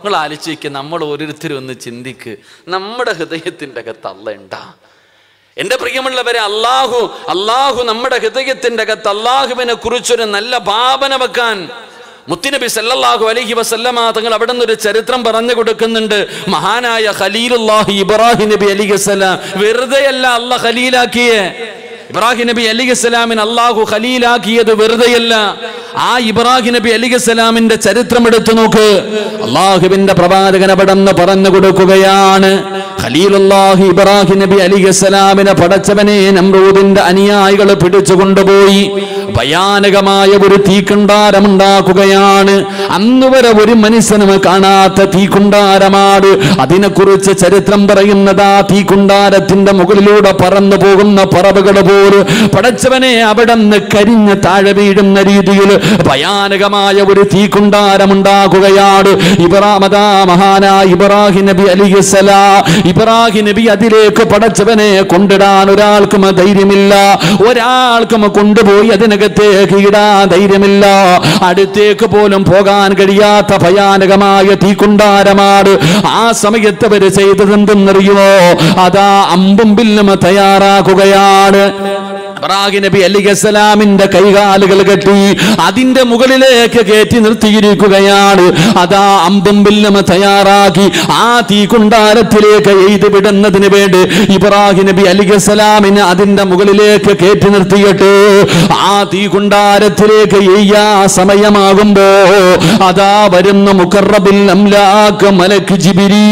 നിങ്ങൾ ആലോചിക്കുക നമ്മൾ ഓരോരുത്തരും ഒന്ന് ചിന്തിക്ക് നമ്മുടെ ഹൃദയത്തിൻ്റെ അകത്ത് അല്ല ഉണ്ടാ എൻ്റെ പ്രിയമുള്ളവരെ അള്ളാഹു അള്ളാഹു നമ്മുടെ ഹൃദയത്തിൻ്റെ അകത്ത് അള്ളാഹുവിനെ കുറിച്ചൊരു നല്ല ഭാവന വെക്കാൻ മുത്തുനബി സല്ലല്ലാഹു അലൈഹി വസല്ലമ തങ്ങൾ അവിടെ നിന്ന് ഒരു ചരിത്രം പറഞ്ഞു കൊടുക്കുന്നുണ്ട് മഹാനായ ഖലീലുല്ലാഹി ഇബ്രാഹിം നബി അലൈഹി സ്വലാം വെറുതെയല്ല അല്ല ഖലീലാക്കിയേ ഇബ്രാഹിം നബി അലൈഹി സ്വലാമിന് അള്ളാഹു ഖലീലാക്കിയത് വെറുതെയല്ല ആ ഇബ്രാഹിം നബി അലൈഹി സ്വലാമിന്റെ ചരിത്രം എടുത്തു നോക്ക് അള്ളാഹുവിന്റെ പ്രവാചകൻ അവിടെ നിന്ന് പറഞ്ഞു കൊടുക്കുകയാണ് ഖലീലുല്ലാഹി ഇബ്രാഹിം നബി അലൈഹി സ്വലാമിനെ പടച്ചവനെ നമ്രൂദിന്റെ അനുയായികൾ പിടിച്ചു കൊണ്ടുപോയി ഭയാനകമായ ഒരു തീക്കുണ്ടാരമുണ്ടാക്കുകയാണ് അന്ന് വരെ ഒരു മനുഷ്യനും കാണാത്ത തീക്കുണ്ടാരമാണ് അതിനെക്കുറിച്ച് ചരിത്രം പറയുന്നത് ആ തീക്കുണ്ടാരത്തിന്റെ മുകളിലൂടെ പറന്നു പോകുന്ന പറവുകൾ പോലും പടച്ചവനെ അവിടെ നിന്ന് കരിഞ്ഞ് താഴെ വീഴുന്ന രീതിയിൽ ഭയാനകമായ ഒരു തീക്കുണ്ടാരമുണ്ടാകുകയാണ് ഇബ്രാമദാ മഹാനാ ഇബ്രാഹിം നബി അലിഹസലാ ഇബ്രാഹിം നബി അതിലേക്ക് പടച്ചവനെ കൊണ്ടിടാൻ ഒരാൾക്കും ധൈര്യമില്ല ഒരാൾക്കും കൊണ്ടുപോയി അതിനകത്തേക്ക് ഇടാൻ ധൈര്യമില്ല അടുത്തേക്ക് പോലും പോകാൻ കഴിയാത്ത ഭയാനകമായ തീക്കുണ്ടാരമാണ് ആ സമയത്ത് അവര് ചെയ്തതെന്തെന്നറിയുമോ അതാ അമ്പും ബില്ലും തയ്യാറാക്കുകയാണ് ഇബ്രാഹിം നബി അലിഖലാമിന്റെ കൈകാലുകൾ കെട്ടി അതിന്റെ മുകളിലേക്ക് കയറ്റി നിർത്തിയിരിക്കുകയാണ് അതാ അമ്പും ബില്ലും തയ്യാറാക്കി ആ തീക്കുണ്ടാരത്തിലേക്ക് എഴുതി വിടുന്നതിന് വേണ്ടി ഇബ്രാഹിം നബി അലിഖലാമിനെ അതിന്റെ മുകളിലേക്ക് കയറ്റി നിർത്തിയിട്ട് ആ തീക്കുണ്ടാരത്തിലേക്ക് എയ്യാ സമയമാകുമ്പോ അതാ വരുന്ന മുക്കറബിൽ അംലാക്ക് മലക്ക് ജിബിരീ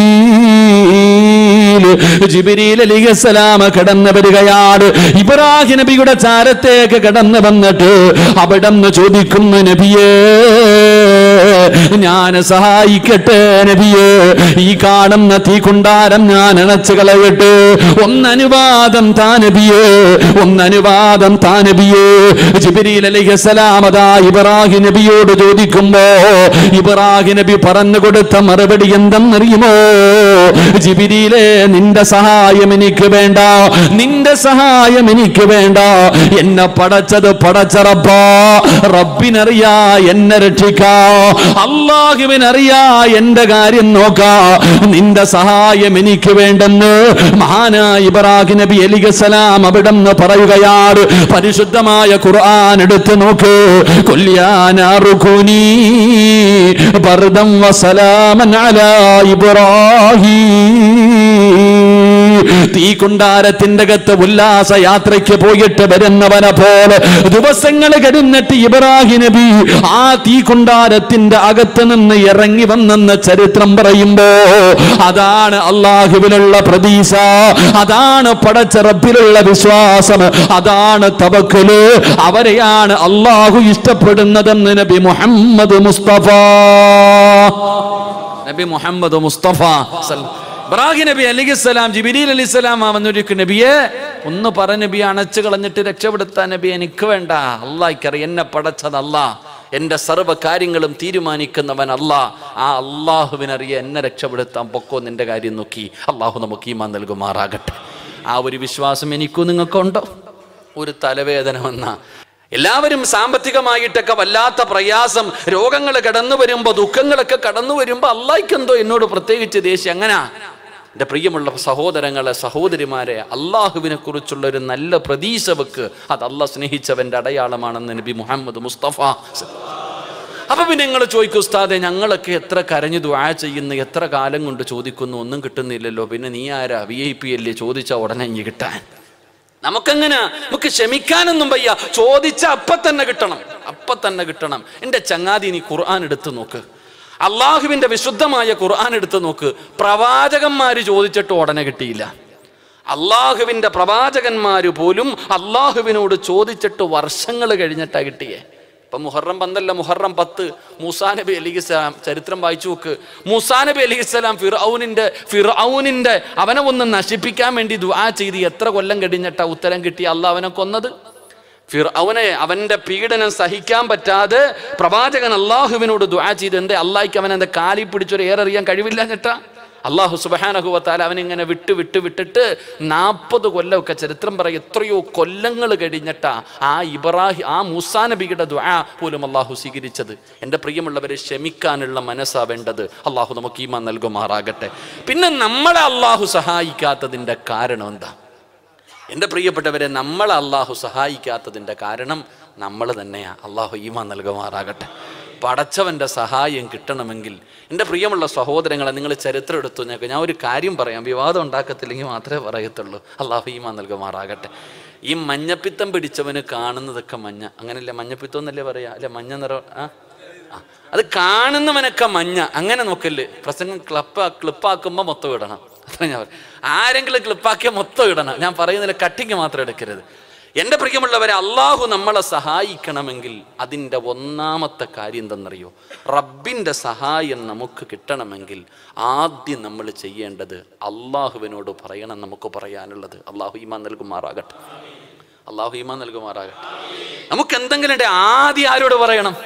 ജിബിരിയിൽ അലിഹസലാമ കടന്നു വരികയാണ് ഇബ്രാഹിം നബിയുടെ ചാരത്തേക്ക് കടന്നു വന്നിട്ട് അവിടെ നിന്ന് ചോദിക്കുന്നു നബിയേ ഞാൻ സഹായിക്കട്ടെ നബിയേ ഈ കാണുന്ന തീക്കുണ്ടാരം ഞാൻ അണച്ചു കളയട്ടെ ഒന്നനുവാദം താനബിയേ ഒന്നനുവാദം താനബിയേ ജിബിരിയിൽ അലിഹസലാം അതാ ഇബ്രാഹിം നബിയോട് ചോദിക്കുമ്പോ ഇബ്രാഹിം നബി പറഞ്ഞു കൊടുത്ത മറുപടി എന്തെന്നറിയുമോ ജിബിരിയിലെ നിന്റെ സഹായം എനിക്ക് വേണ്ട നിന്റെ സഹായം എനിക്ക് വേണ്ട എന്നെ പടച്ചത് പടച്ചറപ്പാ റബ്ബിനറിയാ എന്നെ രക്ഷിക്കാ അള്ളാഹുവിനറിയാ എന്റെ കാര്യം നോക്കാ നിന്റെ സഹായം എനിക്ക് വേണ്ടെന്ന് മഹാനായ ഇബ്രാഹിം നബി അലിഗസലാം അവിടെ നിന്ന് പറയുകയാണ് പരിശുദ്ധമായ ഖുർആൻ എടുത്തു നോക്ക് കൊല്യാനാറുഖുനി ബർദം വസലാമൻ അലാ ഇബ്രാഹിം തീക്കുണ്ടാരത്തിന്റെ അകത്ത് ഉല്ലാസ യാത്രയ്ക്ക് പോയിട്ട് വരുന്നവനെ പോലെ ദിവസങ്ങൾ കഴിഞ്ഞിട്ട് ഇബ്രാഹിം നബി ആ തീക്കുണ്ടാരത്തിന്റെ അകത്ത് നിന്ന് ഇറങ്ങി വന്നെന്ന് ചരിത്രം പറയുമ്പോ അതാണ് അള്ളാഹുവിലുള്ള പ്രതീക്ഷ അതാണ് പടച്ചറപ്പിലുള്ള വിശ്വാസം അതാണ് തവക്കല് അവരെയാണ് അള്ളാഹു ഇഷ്ടപ്പെടുന്നതെന്ന് നബി മുഹമ്മദ് മുസ്തഫ നബി മുഹമ്മദ് മുസ്തഫ സല്ല- ഇബ്രാഹിം നബി അലിഖിസ്സലാം ജിബിരിൽ അലിസ്സലാം വന്നൊരുക്ക് നബിയെ ഒന്ന് പറ നബി അണച്ചു കളഞ്ഞിട്ട് രക്ഷപ്പെടുത്താൻ നബി എനിക്ക് വേണ്ട അള്ളാഹിക്കറിയാം എന്നെ പടച്ചത് അല്ലാ എന്റെ സർവ്വ കാര്യങ്ങളും തീരുമാനിക്കുന്നവൻ അല്ലാ ആ അള്ളാഹുവിനറിയ എന്നെ രക്ഷപ്പെടുത്താൻ പൊക്കോ നിന്റെ കാര്യം നോക്കി അള്ളാഹു നമുക്ക് ഈമാൻ നൽകുമാറാകട്ടെ ആ ഒരു വിശ്വാസം എനിക്കും നിങ്ങൾക്കുണ്ടോ ഒരു തലവേദന വന്ന എല്ലാവരും സാമ്പത്തികമായിട്ടൊക്കെ വല്ലാത്ത പ്രയാസം രോഗങ്ങൾ കടന്നു വരുമ്പോൾ ദുഃഖങ്ങളൊക്കെ കടന്നു വരുമ്പോൾ അള്ളാഹിക്കെന്തോ എന്നോട് പ്രത്യേകിച്ച് ദേഷ്യം അങ്ങനെ എൻ്റെ പ്രിയമുള്ള സഹോദരങ്ങളെ സഹോദരിമാരെ അള്ളാഹുവിനെ കുറിച്ചുള്ള ഒരു നല്ല പ്രതീക്ഷ വെക്ക് അത് അള്ളാഹ് സ്നേഹിച്ചവൻ്റെ അടയാളമാണെന്ന് നബി മുഹമ്മദ് മുസ്തഫ അപ്പൊ പിന്നെ നിങ്ങൾ ചോദിക്കും ഉസ്താദെ ഞങ്ങളൊക്കെ എത്ര കരഞ്ഞു ദുആ ചെയ്യുന്നു എത്ര കാലം കൊണ്ട് ചോദിക്കുന്നു ഒന്നും കിട്ടുന്നില്ലല്ലോ പിന്നെ നീ ആരാ വി ഐ പി അല്ലേ ചോദിച്ച ഉടനെ ഇങ്ങ് കിട്ടാൻ നമുക്കങ്ങനെ നമുക്ക് ക്ഷമിക്കാനൊന്നും വയ്യ ചോദിച്ച അപ്പ തന്നെ കിട്ടണം അപ്പ തന്നെ കിട്ടണം എൻ്റെ ചങ്ങാതി നീ ഖുർആൻ എടുത്തു നോക്ക് അള്ളാഹുവിൻ്റെ വിശുദ്ധമായ ഖുർആൻ എടുത്തു നോക്ക് പ്രവാചകന്മാര് ചോദിച്ചിട്ട് ഉടനെ കിട്ടിയില്ല അള്ളാഹുവിൻ്റെ പ്രവാചകന്മാര് പോലും അള്ളാഹുവിനോട് ചോദിച്ചിട്ട് വർഷങ്ങൾ കഴിഞ്ഞിട്ടാ കിട്ടിയേ ഇപ്പൊ മുഹറം പന്തല്ല മുഹറം പത്ത് മൂസാ നബി അലിഹിസ്ലാം ചരിത്രം വായിച്ചു നോക്ക് മൂസാ നബി അലിഹിസ്ലാം ഫിർഔനിന്റെ ഫിർഔനിന്റെ അവനെ ഒന്ന് നശിപ്പിക്കാൻ വേണ്ടി ദുആ ചെയ്ത് എത്ര കൊല്ലം കഴിഞ്ഞിട്ടാ ഉത്തരം കിട്ടി അല്ല അവനെ കൊന്നത് ഫിർ അവനെ അവന്റെ പീഡനം സഹിക്കാൻ പറ്റാതെ പ്രവാചകൻ അള്ളാഹുവിനോട് ദുആ ചെയ്ത് എന്തേ അള്ളാഹിക്ക് അവൻ എന്റെ കാലിൽ പിടിച്ചൊരു ഏറെറിയാൻ കഴിവില്ല ഞെട്ടാ അള്ളാഹു സുബഹാനഹുവത്താൽ അവനിങ്ങനെ വിട്ട് വിട്ട് വിട്ടിട്ട് നാൽപ്പത് കൊല്ലമൊക്കെ ചരിത്രം പറയും എത്രയോ കൊല്ലങ്ങൾ കഴിഞ്ഞിട്ടാ ആ ഇബ്രാഹി ആ മൂസാ നബിയുടെ ദുആ പോലും അള്ളാഹു സ്വീകരിച്ചത് എൻ്റെ പ്രിയമുള്ളവരെ ക്ഷമിക്കാനുള്ള മനസ്സാ വേണ്ടത് അള്ളാഹു നമുക്ക് ഈമാൻ നൽകുമാറാകട്ടെ പിന്നെ നമ്മളെ അള്ളാഹു സഹായിക്കാത്തതിൻ്റെ കാരണം എന്താ എൻ്റെ പ്രിയപ്പെട്ടവരെ നമ്മളെ അള്ളാഹു സഹായിക്കാത്തതിൻ്റെ കാരണം നമ്മൾ തന്നെയാ അള്ളാഹു ഈമാൻ നൽകുമാറാകട്ടെ പടച്ചവൻ്റെ സഹായം കിട്ടണമെങ്കിൽ എൻ്റെ പ്രിയമുള്ള സഹോദരങ്ങളെ നിങ്ങൾ ചരിത്രം എടുത്തു നോക്കുക ഞാൻ ഒരു കാര്യം പറയാം വിവാദം ഉണ്ടാക്കത്തില്ലെങ്കിൽ മാത്രമേ പറയത്തുള്ളൂ അള്ളാഹു ഈമാൻ നൽകുമാറാകട്ടെ ഈ മഞ്ഞപ്പിത്തം പിടിച്ചവന് കാണുന്നതൊക്കെ മഞ്ഞ അങ്ങനെയല്ലേ മഞ്ഞപ്പിത്തം എന്നല്ലേ പറയാ അല്ലെ മഞ്ഞ നിറം ആ ആ. അത് കാണുന്നവനൊക്കെ മഞ്ഞ അങ്ങനെ നോക്കല്ലേ പ്രസംഗം ക്ലപ്പ് ക്ലിപ്പാക്കുമ്പോൾ മൊത്തം ഇടണം അത്ര ഞാൻ പറയും. ആരെങ്കിലും ക്ലിപ്പാക്കിയ മൊത്തം ഇടണം ഞാൻ പറയുന്നതിൽ കട്ടിങ് മാത്രം എടുക്കരുത് എൻ്റെ പ്രിയമുള്ളവരെ അള്ളാഹു നമ്മളെ സഹായിക്കണമെങ്കിൽ അതിൻ്റെ ഒന്നാമത്തെ കാര്യം എന്തെന്നറിയോ റബ്ബിൻ്റെ സഹായം നമുക്ക് കിട്ടണമെങ്കിൽ ആദ്യം നമ്മൾ ചെയ്യേണ്ടത് അള്ളാഹുവിനോട് പറയണം നമുക്ക് പറയാനുള്ളത് അള്ളാഹു ഈമാൻ നൽകുമാറാകട്ടെ അള്ളാഹു ഈമാൻ നൽകുമാറാകട്ടെ നമുക്ക് എന്തെങ്കിലും ഉണ്ടെ ആദ്യം ആരോട് പറയണം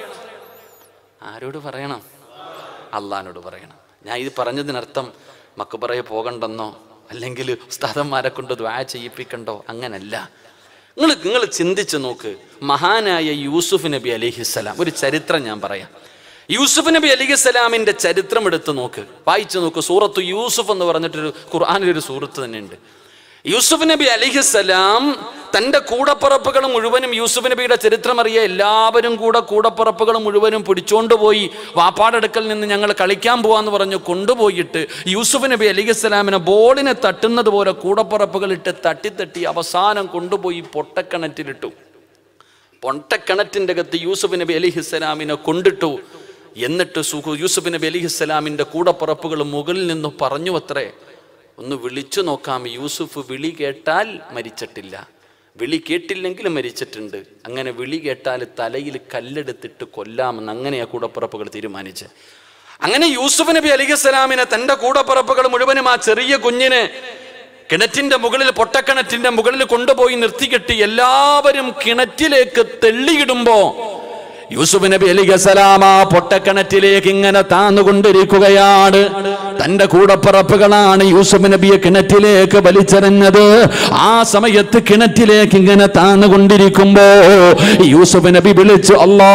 ആരോട് പറയണം അള്ളഹാനോട് പറയണം ഞാൻ ഇത് പറഞ്ഞതിനർത്ഥം മക്കബറയെ പോകണ്ടെന്നോ അല്ലെങ്കിൽ ഉസ്താദന്മാരെ കൊണ്ട് ദ്വാ ചെയ്യിപ്പിക്കണ്ടോ അങ്ങനല്ല നിങ്ങൾ നിങ്ങൾ ചിന്തിച്ച് നോക്ക് മഹാനായ യൂസുഫ് നബി അലിഹിസ്സലാം ഒരു ചരിത്രം ഞാൻ പറയാം യൂസുഫ് നബി അലിഹിസ്സലാമിൻ്റെ ചരിത്രം എടുത്ത് നോക്ക് വായിച്ചു നോക്ക് സൂറത്ത് യൂസുഫ് എന്ന് പറഞ്ഞിട്ടൊരു ഖുർആാനിലൊരു സൂറത്ത് തന്നെയുണ്ട് യൂസുഫ് നബി അലിഹിസ്സലാം തൻ്റെ കൂടപ്പറപ്പുകൾ മുഴുവനും യൂസുഫ് നബിയുടെ ചരിത്രം അറിയ എല്ലാവരും കൂടെ കൂടപ്പറപ്പുകൾ മുഴുവനും പിടിച്ചോണ്ട് പോയി വാപ്പാടടുക്കൽ നിന്ന് ഞങ്ങൾ കളിക്കാൻ പോവാന്ന് പറഞ്ഞു കൊണ്ടുപോയിട്ട് യൂസുഫ് നബി അലിഹിസ്സലാമിനെ ബോളിനെ തട്ടുന്നത് പോലെ കൂടപ്പറപ്പുകൾ ഇട്ട് തട്ടിത്തട്ടി അവസാനം കൊണ്ടുപോയി പൊട്ടക്കിണറ്റിലിട്ടു പൊട്ടക്കിണറ്റിൻ്റെ അകത്ത് യൂസുഫ് നബി അലിഹിസ്സലാമിനെ കൊണ്ടിട്ടു എന്നിട്ട് സുഹു യൂസുഫ് നബി അലിഹിസ്സലാമിൻ്റെ കൂടപ്പുറപ്പുകൾ മുകളിൽ നിന്ന് പറഞ്ഞു അത്രേ ഒന്ന് വിളിച്ചു നോക്കാം യൂസുഫ് വിളി കേട്ടാൽ മരിച്ചിട്ടില്ല വിളി കേട്ടില്ലെങ്കിൽ മരിച്ചിട്ടുണ്ട് അങ്ങനെ വിളി കേട്ടാൽ തലയിൽ കല്ലെടുത്തിട്ട് കൊല്ലാമെന്ന് അങ്ങനെയാ കൂടപ്പുറപ്പുകൾ തീരുമാനിച്ച് അങ്ങനെ യൂസുഫ് നബി അലിഖലാമിനെ തന്റെ കൂടപ്പുറപ്പുകൾ മുഴുവനും ആ ചെറിയ കുഞ്ഞിനെ കിണറ്റിന്റെ മുകളിൽ പൊട്ടക്കിണറ്റിന്റെ മുകളിൽ കൊണ്ടുപോയി നിർത്തിക്കെട്ടി എല്ലാവരും കിണറ്റിലേക്ക് തെള്ളിയിടുമ്പോ യൂസുഫ് നബി അലിഖലാം ആ പൊട്ടക്കിണറ്റിലേക്ക് ഇങ്ങനെ താന്നുകൊണ്ടിരിക്കുകയാണ് തന്റെ കൂടപ്പിറപ്പുകളാണ് യൂസുഫ് നബിയെ കിണറ്റിലേക്ക് വലിച്ചെറിഞ്ഞത് ആ സമയത്ത് കിണറ്റിലേക്ക് ഇങ്ങനെ താന്നുകൊണ്ടിരിക്കുമ്പോ യൂസുഫ് നബി വിളിച്ചു അല്ലാ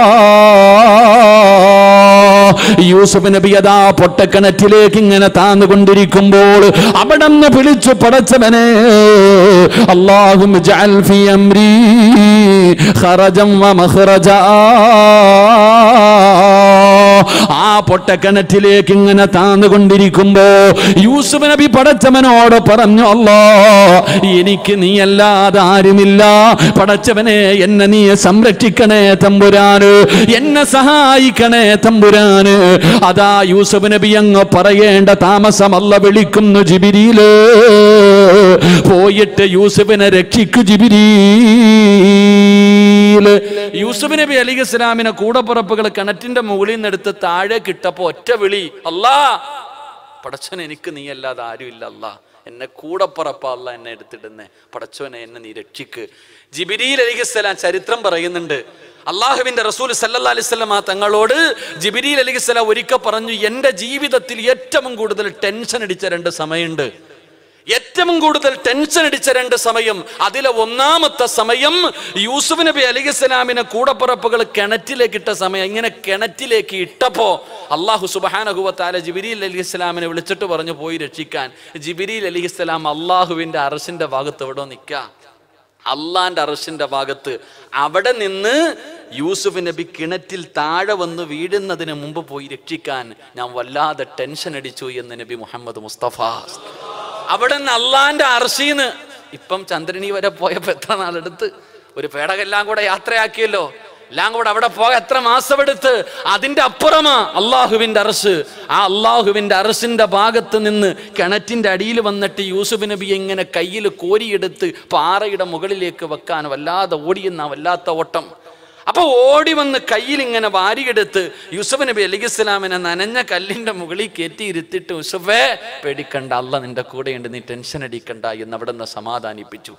യൂസുഫ് നബി അതാ പൊട്ടക്കിണറ്റിലേക്ക് ഇങ്ങനെ താന്നുകൊണ്ടിരിക്കുമ്പോൾ അവിടെ നിന്ന് വിളിച്ചു പടച്ചവനെ അള്ളാഹും ജഅൽ ഫി അംരി ഖറജം വ മഖ്റജാ ആ പൊട്ടക്കിണറ്റിലേക്ക് ഇങ്ങനെ താന്നുകൊണ്ടിരിക്കുമ്പോ യൂസുഫ് നബി പടച്ചവനോട് പറഞ്ഞു അല്ലോ എനിക്ക് നീ അല്ലാതെ ആരുമില്ല പടച്ചവനെ എന്നെ നീ സംരക്ഷിക്കണേ തമ്പുരാന് എന്നെ സഹായിക്കണേ തമ്പുരാന് അതാ യൂസുഫ് നബി അങ്ങ് പറയേണ്ട താമസമല്ല വിളിക്കുന്നു ജിബിരിയില് പോയിട്ട് യൂസുഫിനെ രക്ഷിക്കു ജിബിരീ യൂസുഫ് നബി അലി ഇസ്ലാമിനെ കൂടപ്പുറപ്പുകൾ കിണറ്റിന്റെ മുകളിൽ നിന്ന് എടുത്ത് താഴെ കിട്ടപ്പോ ഒറ്റ വിളി അല്ലാ പടച്ചവൻ എനിക്ക് നീ അല്ലാതെ ആരുമില്ല അല്ലാ എന്നെ കൂടപ്പുറപ്പ അല്ല എന്നെ എടുത്തിടുന്നേ പടച്ചവനെ എന്നെ നീ രക്ഷിക്ക് ജിബിരിയിൽ അലിഖിസ്സലാം ചരിത്രം പറയുന്നുണ്ട് അള്ളാഹുവിന്റെ റസൂൽ സല്ലല്ലാ അലിസ്ലാം തങ്ങളോട് ജിബിരിയിൽ അലിഖിസ്സലാം ഒരിക്കൽ പറഞ്ഞു എൻ്റെ ജീവിതത്തിൽ ഏറ്റവും കൂടുതൽ ടെൻഷൻ അടിച്ച രണ്ട് സമയമുണ്ട് ഏറ്റവും കൂടുതൽ ടെൻഷൻ അടിച്ച രണ്ട് സമയം അതിലെ ഒന്നാമത്തെ സമയം യൂസുഫ് നബി അലി ഇസ്ലാമിനെ കൂടപ്പുറപ്പുകൾ കിണറ്റിലേക്ക് ഇട്ട സമയം ഇങ്ങനെ കിണറ്റിലേക്ക് ഇട്ടപ്പോ അള്ളാഹു സുബാനഹുവത്താല ജിബിരിൽ അലി ഇസ്ലാമിനെ വിളിച്ചിട്ട് പറഞ്ഞു പോയി രക്ഷിക്കാൻ ജിബിരിൽ അലി ഇസ്ലാം അള്ളാഹുവിന്റെ അറസിന്റെ ഭാഗത്ത് എവിടെ നിൽക്കുക അള്ളാന്റെ അറസിന്റെ ഭാഗത്ത് അവിടെ നിന്ന് യൂസുഫ് നബി കിണറ്റിൽ താഴെ വന്ന് വീഴുന്നതിന് മുമ്പ് പോയി രക്ഷിക്കാൻ ഞാൻ വല്ലാതെ ടെൻഷൻ അടിച്ചു എന്ന് നബി മുഹമ്മദ് മുസ്തഫ അവിടെ നിന്ന് അള്ളാന്റെ അർശീന്ന് ഇപ്പം ചന്ദ്രനി വരെ പോയപ്പോ എത്ര നാളെടുത്ത് ഒരു പേടകെല്ലാം കൂടെ യാത്രയാക്കിയല്ലോ എല്ലാം കൂടെ അവിടെ പോകാൻ എത്ര മാസമെടുത്ത് അതിന്റെ അപ്പുറമാ അള്ളാഹുവിന്റെ അറസ് ആ അള്ളാഹുവിന്റെ അറസിന്റെ ഭാഗത്ത് നിന്ന് കിണറ്റിന്റെ അടിയിൽ വന്നിട്ട് യൂസുഫ് നബി ഇങ്ങനെ കയ്യിൽ കോരിയെടുത്ത് പാറയുടെ മുകളിലേക്ക് വെക്കാൻ വല്ലാതെ ഓടിയെന്ന വല്ലാത്ത ഓട്ടം അപ്പൊ ഓടി വന്ന് കയ്യിൽ ഇങ്ങനെ വാരിയെടുത്ത് യൂസഫ് നബി അലി ഇസ്ലാമിനെ നനഞ്ഞ കല്ലിന്റെ മുകളിൽ കയറ്റി ഇരുത്തിട്ട് യൂസഫേ പേടിക്കണ്ട അല്ല നിന്റെ കൂടെയുണ്ട് നീ ടെൻഷൻ അടിക്കണ്ട എന്ന് അവിടെ നിന്ന് സമാധാനിപ്പിച്ചു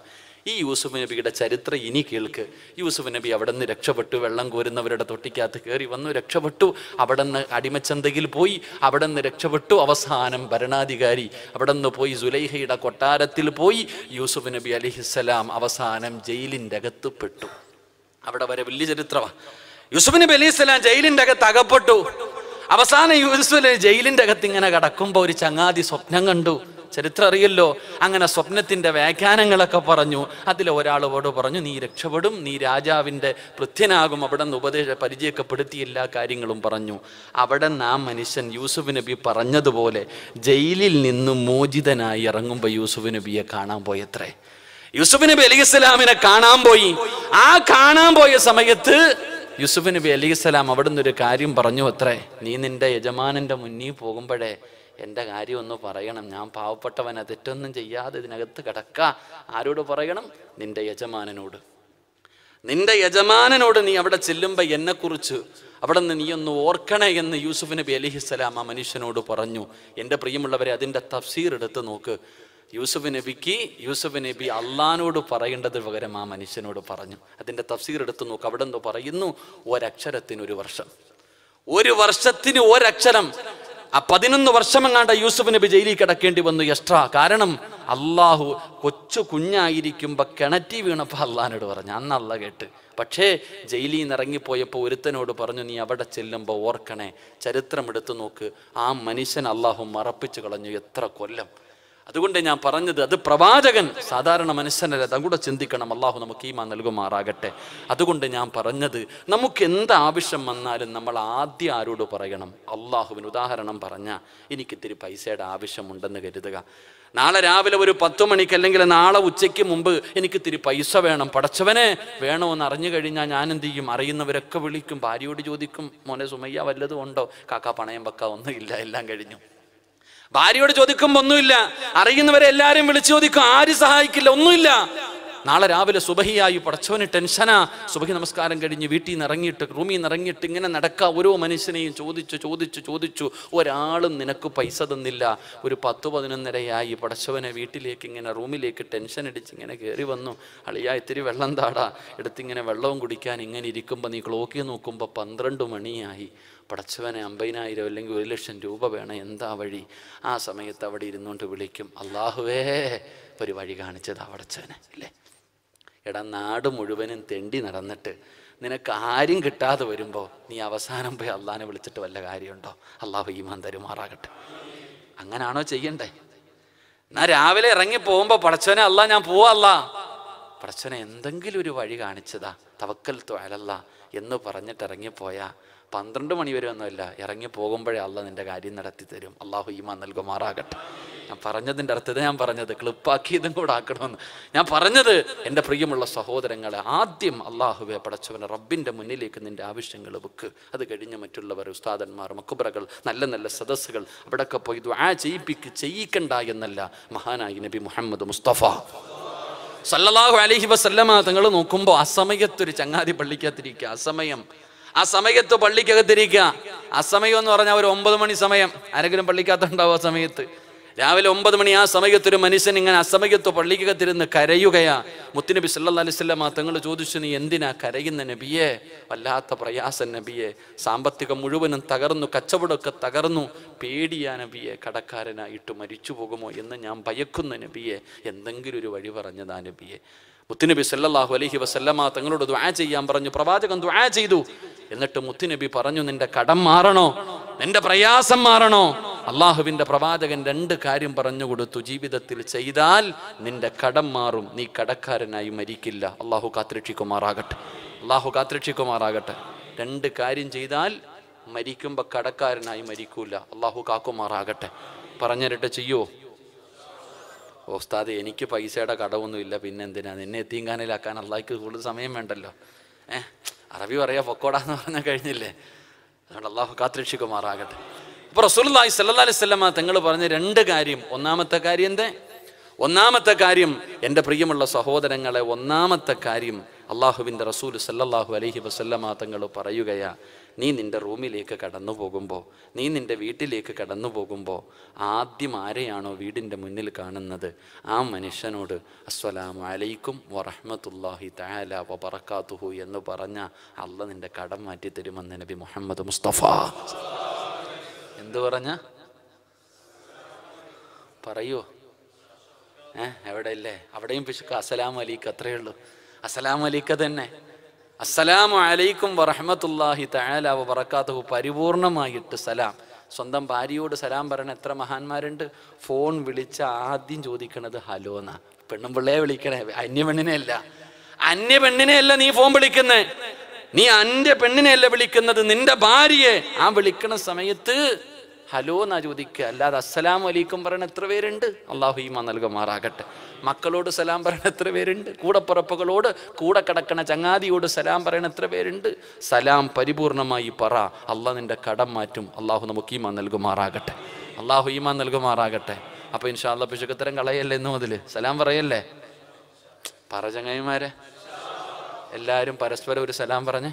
ഈ യൂസുഫ് നബിയുടെ ചരിത്രം ഇനി കേൾക്ക് യൂസുഫ് നബി അവിടെ നിന്ന് രക്ഷപ്പെട്ടു വെള്ളം കോരുന്നവരുടെ തൊട്ടിക്കകത്ത് കയറി വന്നു രക്ഷപ്പെട്ടു അവിടെ നിന്ന് അടിമച്ചന്തയിൽ പോയി അവിടെ നിന്ന് രക്ഷപ്പെട്ടു അവസാനം ഭരണാധികാരി അവിടെ നിന്ന് പോയി സുലൈഹയുടെ കൊട്ടാരത്തിൽ പോയി യൂസുഫ് നബി അലിഹിസ്സലാം അവസാനം ജയിലിൻ്റെ അകത്ത് പെട്ടു അവിടെ വരെ വലിയ ചരിത്രമാണ് യൂസുഫ് നബി അലൈഹി സ്വലാം ജയിലിൻ്റെ അകത്ത് അകപ്പെട്ടു അവസാനം യൂസുഫ് നബി ജയിലിൻ്റെ അകത്ത് ഇങ്ങനെ കിടക്കുമ്പോൾ ഒരു ചങ്ങാതി സ്വപ്നം കണ്ടു ചരിത്രം അറിയല്ലോ അങ്ങനെ സ്വപ്നത്തിന്റെ വ്യാഖ്യാനങ്ങളൊക്കെ പറഞ്ഞു അതിൽ ഒരാളോട് പറഞ്ഞു നീ രക്ഷപ്പെടും നീ രാജാവിൻ്റെ പൃഥ്യനാകും അവിടെ നിന്ന് ഉപദേശ പരിചയപ്പെടുത്തി എല്ലാ കാര്യങ്ങളും പറഞ്ഞു അവിടെ നിന്ന് ആ മനുഷ്യൻ യൂസുഫ് നബി പറഞ്ഞതുപോലെ ജയിലിൽ നിന്ന് മോചിതനായി ഇറങ്ങുമ്പോൾ യൂസുഫ് നബിയെ കാണാൻ പോയത്രേ യൂസുഫ് നബി അലൈഹി സ്വലാമിനെ കാണാൻ പോയി ആ കാണാൻ പോയ സമയത്ത് യൂസുഫ് നബി അലൈഹി സ്വലാം അവിടുന്ന് ഒരു കാര്യം പറഞ്ഞു അത്രേ നീ നിന്റെ യജമാനന്റെ മുന്നിൽ പോകുമ്പോഴേ എൻ്റെ കാര്യം ഒന്ന് പറയണം ഞാൻ പാവപ്പെട്ടവനെ തെറ്റൊന്നും ചെയ്യാതെ ഇതിനകത്ത് കിടക്ക ആരോട് പറയണം നിന്റെ യജമാനനോട് നിന്റെ യജമാനനോട് നീ അവിടെ ചെല്ലുമ്പോൾ എന്നെക്കുറിച്ച് അവിടെ നിന്ന് നീ ഒന്ന് ഓർക്കണേ എന്ന് യൂസുഫ് നബി അലിഹിസ്സലാം ആ മനുഷ്യനോട് പറഞ്ഞു എൻ്റെ പ്രിയമുള്ളവരെ അതിൻ്റെ തഫ്സീർ എടുത്ത് നോക്ക് യൂസുഫ് നബിക്ക് യൂസുഫ് നബി അള്ളഹാനോട് പറയേണ്ടത് പകരം ആ മനുഷ്യനോട് പറഞ്ഞു അതിൻ്റെ തഫ്സീർ എടുത്ത് നോക്ക് അവിടെ നിന്ന് പറയുന്നു ഒരക്ഷരത്തിന് ഒരു വർഷം ഒരു വർഷത്തിന് ഒരക്ഷരം ആ പതിനൊന്ന് വർഷമെങ്ങാണ്ട യൂസുഫ് നബി ജയിലിൽ കിടക്കേണ്ടി വന്നു എക്സ്ട്രാ കാരണം അള്ളാഹു കൊച്ചു കുഞ്ഞായിരിക്കുമ്പോൾ കിണറ്റി വീണപ്പോൾ അള്ളഹാനോട് പറഞ്ഞു അന്ന് അല്ല കേട്ട് പക്ഷേ ജയിലിൽ നിന്ന് ഇറങ്ങിപ്പോയപ്പോൾ ഒരുത്തനോട് പറഞ്ഞു നീ അവിടെ ചെല്ലുമ്പോൾ ഓർക്കണേ ചരിത്രം എടുത്തു നോക്ക് ആ മനുഷ്യൻ അള്ളാഹു മറപ്പിച്ചു കളഞ്ഞു എത്ര കൊല്ലം അതുകൊണ്ട് ഞാൻ പറഞ്ഞത് അത് പ്രവാചകൻ സാധാരണ മനുഷ്യനല്ല അതും കൂടെ ചിന്തിക്കണം അള്ളാഹു നമുക്ക് ഈമാ നൽകുമാറാകട്ടെ അതുകൊണ്ട് ഞാൻ പറഞ്ഞത് നമുക്ക് എന്ത് ആവശ്യം വന്നാലും നമ്മൾ ആദ്യം ആരോട് പറയണം അള്ളാഹുവിന് ഉദാഹരണം പറഞ്ഞാൽ എനിക്ക് ഇത്തിരി പൈസയുടെ ആവശ്യമുണ്ടെന്ന് കരുതുക നാളെ രാവിലെ ഒരു പത്ത് മണിക്ക് അല്ലെങ്കിൽ നാളെ ഉച്ചയ്ക്ക് മുമ്പ് എനിക്ക് ഇത്തിരി പൈസ വേണം പടച്ചവനെ വേണമെന്ന് അറിഞ്ഞു കഴിഞ്ഞാൽ ഞാൻ എന്ത് ചെയ്യും അറിയുന്നവരൊക്കെ വിളിക്കും ഭാര്യയോട് ചോദിക്കും മോനെ സുമയ്യ വല്ലതും ഉണ്ടോ കാക്ക പണയം വെക്ക ഒന്നുമില്ല എല്ലാം കഴിഞ്ഞു ഭാര്യയോട് ചോദിക്കുമ്പോൾ ഒന്നുമില്ല അറിയുന്നവരെ എല്ലാവരും വിളിച്ചു ചോദിക്കും ആര് സഹായിക്കില്ല ഒന്നുമില്ല നാളെ രാവിലെ സുബഹിയായി പടച്ചവന് ടെൻഷനാ സുബഹി നമസ്കാരം കഴിഞ്ഞ് വീട്ടിൽ നിന്ന് ഇറങ്ങിയിട്ട് റൂമിൽ നിന്ന് ഇറങ്ങിയിട്ട് ഇങ്ങനെ നടക്കുക ഓരോ മനുഷ്യനെയും ചോദിച്ചു ചോദിച്ചു ചോദിച്ചു ഒരാളും നിനക്ക് പൈസ തന്നില്ല ഒരു പത്ത് പതിനൊന്നരയായി പടച്ചവനെ വീട്ടിലേക്ക് ഇങ്ങനെ റൂമിലേക്ക് ടെൻഷൻ അടിച്ച് ഇങ്ങനെ കയറി വന്നു അളിയാ ഇത്തിരി വെള്ളം താടാ എടുത്തിങ്ങനെ വെള്ളവും കുടിക്കാൻ ഇങ്ങനെ ഇരിക്കുമ്പോൾ നീ ക്ലോക്കി നോക്കുമ്പോൾ പന്ത്രണ്ട് മണിയായി പടച്ചവനെ അമ്പതിനായിരം അല്ലെങ്കിൽ ഒരു ലക്ഷം രൂപ വേണം എന്താ വഴി ആ സമയത്ത് അവിടെ ഇരുന്നുകൊണ്ട് വിളിക്കും അള്ളാഹുവേ ഒരു വഴി കാണിച്ചതാ പടച്ചവനെ അല്ലേ എടാ നാട് മുഴുവനും തെണ്ടി നടന്നിട്ട് നിനക്ക് ആരും കിട്ടാതെ വരുമ്പോൾ നീ അവസാനം പോയി അള്ളാഹിനെ വിളിച്ചിട്ട് വല്ല കാര്യമുണ്ടോ അള്ളാഹു ഈമാൻ തരുമാറാകട്ടെ അങ്ങനാണോ ചെയ്യണ്ടേ എന്നാ രാവിലെ ഇറങ്ങി പോകുമ്പോൾ പടച്ചവനെ അല്ല ഞാൻ പോവല്ല പടച്ചവനെ എന്തെങ്കിലും ഒരു വഴി കാണിച്ചതാ തവക്കൽ ത്വാലല്ല എന്ന് പറഞ്ഞിട്ട് ഇറങ്ങിപ്പോയാ പന്ത്രണ്ട് മണി വരെ ഒന്നുമില്ല ഇറങ്ങി പോകുമ്പോഴേ അല്ല നിന്റെ കാര്യം നടത്തി തരും അള്ളാഹു ഈമാൻ നൽകുമാറാകട്ടെ ഞാൻ പറഞ്ഞതിൻ്റെ അർത്ഥത ഞാൻ പറഞ്ഞത് ക്ലിപ്പാക്കിയതും കൂടെ ആക്കണമെന്ന് ഞാൻ പറഞ്ഞത് എൻ്റെ പ്രിയമുള്ള സഹോദരങ്ങളെ ആദ്യം അള്ളാഹുവെ പടച്ചവനെ റബ്ബിൻ്റെ മുന്നിലേക്ക് നിൻ്റെ ആവശ്യങ്ങൾ വെക്ക് അത് കഴിഞ്ഞ് മറ്റുള്ളവർ ഉസ്താദന്മാർ മക്കുബറകൾ നല്ല നല്ല സദസ്സുകൾ അവിടെയൊക്കെ പോയി ദുആ ചെയ്യിപ്പിക്ക് ചെയ്യിക്കണ്ട എന്നല്ല മഹാനായി നബി മുഹമ്മദ് മുസ്തഫ സല്ലല്ലാഹു അലൈഹി വസല്ലമ തങ്ങൾ നോക്കുമ്പോൾ അസമയത്തൊരു ചങ്ങാതി പള്ളിക്കകത്തിരിക്കുക അസമയം ആ സമയത്ത് പള്ളിക്കകത്തിരിക്കുക അസമയം എന്ന് പറഞ്ഞാൽ ഒരു ഒമ്പത് മണി സമയം ആരെങ്കിലും പള്ളിക്കകത്തുണ്ടാവും ആ സമയത്ത് രാവിലെ ഒമ്പത് മണി ആ സമയത്ത് ഒരു മനുഷ്യൻ ഇങ്ങനെ അസമയത്ത് പള്ളിക്കകത്തിരുന്ന് കരയുകയാ മുത്തുനബി സല്ലല്ലാഹു അലൈഹി വസല്ലമ തങ്ങൾ ചോദിച്ചു നീ എന്തിനാ കരയുന്ന നബിയെ വല്ലാത്ത പ്രയാസം നബിയെ സാമ്പത്തികം മുഴുവനും തകർന്നു കച്ചവടമൊക്കെ തകർന്നു പേടിയാ നബിയെ കടക്കാരനായിട്ട് മരിച്ചു പോകുമോ എന്ന് ഞാൻ ഭയക്കുന്ന നബിയെ എന്തെങ്കിലും ഒരു വഴി പറഞ്ഞതാ നബിയെ മുത്തുനബി സല്ലല്ലാഹു അലൈഹി വസല്ലമ തങ്ങളോട് ദുആ ചെയ്യാൻ പറഞ്ഞു പ്രവാചകൻ ദുആ ചെയ്തു എന്നിട്ട് മുത്തുനബി പറഞ്ഞു നിന്റെ കടം മാറണോ നിന്റെ പ്രയാസം മാറണോ അള്ളാഹുവിന്റെ പ്രവാചകൻ രണ്ട് കാര്യം പറഞ്ഞു കൊടുത്തു ജീവിതത്തിൽ ചെയ്താൽ നിന്റെ കടം മാറും നീ കടക്കാരനായി മരിക്കില്ല അള്ളാഹു കാത്തിരക്ഷിക്കുമാറാകട്ടെ അള്ളാഹു കാത്തിരക്ഷിക്കുമാറാകട്ടെ രണ്ട് കാര്യം ചെയ്താൽ മരിക്കുമ്പോൾ കടക്കാരനായി മരിക്കൂല അള്ളാഹു കാക്കുമാറാകട്ടെ പറഞ്ഞിട്ട് ചെയ്യോ ഓസ്താദ് എനിക്ക് പൈസയുടെ കടമൊന്നുമില്ല പിന്നെ എന്തിനാ നിന്നെ എത്തിങ്കാനിലാക്കാൻ അള്ളാഹിക്ക് കൂടുതൽ സമയം വേണ്ടല്ലോ ഏഹ് അറബി പറയാ പൊക്കോടാന്ന് പറഞ്ഞാൽ കഴിഞ്ഞില്ലേ അതുകൊണ്ട് അള്ളാഹു കാത്തിരക്ഷിക്കുമാറാകട്ടെ അപ്പോൾ റസൂലുള്ളാഹി സല്ലല്ലാഹു അലൈഹി വസല്ലമ തങ്ങൾ പറഞ്ഞ രണ്ട് കാര്യം ഒന്നാമത്തെ കാര്യം എന്തേ ഒന്നാമത്തെ കാര്യം എൻ്റെ പ്രിയമുള്ള സഹോദരങ്ങളെ ഒന്നാമത്തെ കാര്യം അള്ളാഹുവിൻ്റെ റസൂൽ സല്ലല്ലാഹു അലൈഹി വസല്ലമ തങ്ങൾ പറയുകയാ നീ നിൻ്റെ റൂമിലേക്ക് കടന്നു പോകുമ്പോൾ നീ നിൻ്റെ വീട്ടിലേക്ക് കടന്നു പോകുമ്പോൾ ആദ്യം ആരെയാണോ വീടിൻ്റെ മുന്നിൽ കാണുന്നത് ആ മനുഷ്യനോട് അസ്സലാമു അലൈക്കും വറഹ്മത്തുള്ളാഹി തആല വബറകാതുഹു എന്ന് പറഞ്ഞ അല്ല നിൻ്റെ കടം മാറ്റി തരുമെന്ന് നബി മുഹമ്മദ് മുസ്തഫ എന്തു പറഞ്ഞ പറയൂ ഏ എവിടെ ഇല്ലേ അവിടെയും പിശുക്ക് അസ്സലാമു അലൈക്ക് അത്രയേ ഉള്ളൂ അസ്സലാമു അലൈക്ക തന്നെ അസ്സലാമു അലൈക്കും വറഹ്മത്തുള്ളാഹി തആല വബറകാതുഹു പരിപൂർണമായിട്ട് സലാം സ്വന്തം ഭാര്യയോട് സലാം പറയണ എത്ര മഹാന്മാരുണ്ട് ഫോൺ വിളിച്ച ആദ്യം ചോദിക്കണത് ഹലോ എന്നാ പെണ്ണും പിള്ളയെ വിളിക്കണേ അന്യ പെണ്ണിനെ അല്ല അന്യ പെണ്ണിനെ അല്ല നീ ഫോൺ വിളിക്കുന്നേ നീ അന്യ പെണ്ണിനെ അല്ല വിളിക്കുന്നത് നിന്റെ ഭാര്യയെ ആ വിളിക്കണ സമയത്ത് ഹലോ എന്നാ ചോദിക്കുക അല്ലാതെ അസ്സലാം അലൈക്കും പറയണ എത്ര പേരുണ്ട് അള്ളാഹു ഈമ നൽകുമാറാകട്ടെ മക്കളോട് സലാം പറയണ എത്ര പേരുണ്ട് കൂടപ്പുറപ്പുകളോട് കൂടെ കിടക്കണ ചങ്ങാതിയോട് സലാം പറയണ എത്ര പേരുണ്ട് സലാം പരിപൂർണമായി പറ അള്ളാഹ് നിന്റെ കടം മാറ്റും അള്ളാഹു നമുക്ക് ഈമ നൽകുമാറാകട്ടെ അള്ളാഹു ഈമ നൽകുമാറാകട്ടെ അപ്പൊ ഇൻഷാല്ല പിശുക്കത്തരം കളയല്ലേ എന്ന് മുതൽ സലാം പറയല്ലേ പറ ചങ്ങായിമാരെ എല്ലാവരും പരസ്പരം ഒരു സലാം പറഞ്ഞേ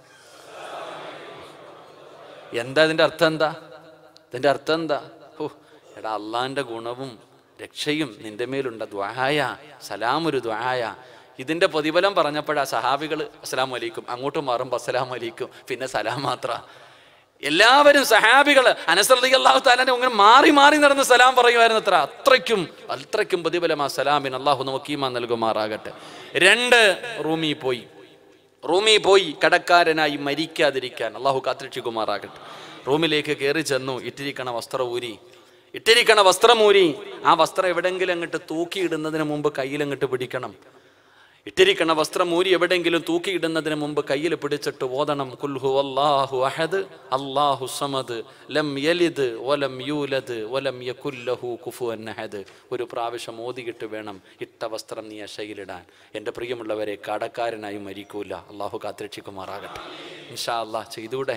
എന്താ ഇതിന്റെ അർത്ഥം എന്താ ഇതിന്റെ അർത്ഥം എന്താ ഓ എടാ അള്ളാന്റെ ഗുണവും രക്ഷയും നിന്റെ മേലുണ്ട ദ്വായ സലാം ഒരു ദ്വായ ഇതിന്റെ പ്രതിഫലം പറഞ്ഞപ്പോഴാ സഹാബികൾ അസ്സലാം വലൈക്കും അങ്ങോട്ടും മാറുമ്പോൾ അസ്സലാം വലൈക്കും പിന്നെ സലാം മാത്ര എല്ലാവരും സഹാബികൾ അനസറലി അള്ളാഹു താലാന്റെ അങ്ങനെ മാറി മാറി നടന്ന് സലാം പറയുമായിരുന്നു അത്ര അത്രയ്ക്കും അത്രയ്ക്കും പ്രതിഫലം ആ സലാമിന് അള്ളാഹു നോക്കീമാ നൽകുമാറാകട്ടെ രണ്ട് റൂമി പോയി റൂമിൽ പോയി കടക്കാരനായി മരിക്കാതിരിക്കാൻ അള്ളാഹു കാത്തിരക്ഷിക്കുമാറാകട്ടെ റൂമിലേക്ക് കയറി ചെന്നു ഇട്ടിരിക്കണ വസ്ത്രം ഊരി ഇട്ടിരിക്കണ വസ്ത്രം ഊരി ആ വസ്ത്രം എവിടെങ്കിലും അങ്ങോട്ട് തൂക്കിയിടുന്നതിന് മുമ്പ് കയ്യിലങ്ങോട്ട് പിടിക്കണം ഇട്ടിരിക്കണ വസ്ത്രം ഊരി എവിടെങ്കിലും തൂക്കിയിടുന്നതിന് മുമ്പ് കയ്യിൽ പിടിച്ചിട്ട് ഓതണം കുൽഹു അല്ലാഹു അഹദ് അല്ലാഹു സമദ് ലം യലിദ് വലം യൂലദ് വലം യകുല്ലഹു കുഫുവൻ അഹദ് ഒരു പ്രാവശ്യം ഓതിയിട്ട് വേണം ഇട്ട വസ്ത്രം നീ അശയിലിടാൻ എൻ്റെ പ്രിയമുള്ളവരെ കടക്കാരനായി മരിക്കൂല അള്ളാഹു കാത്തിരക്ഷിക്കുമാറാകട്ടെ ഇൻഷാ അള്ളാഹ് ചെയ്തൂടെ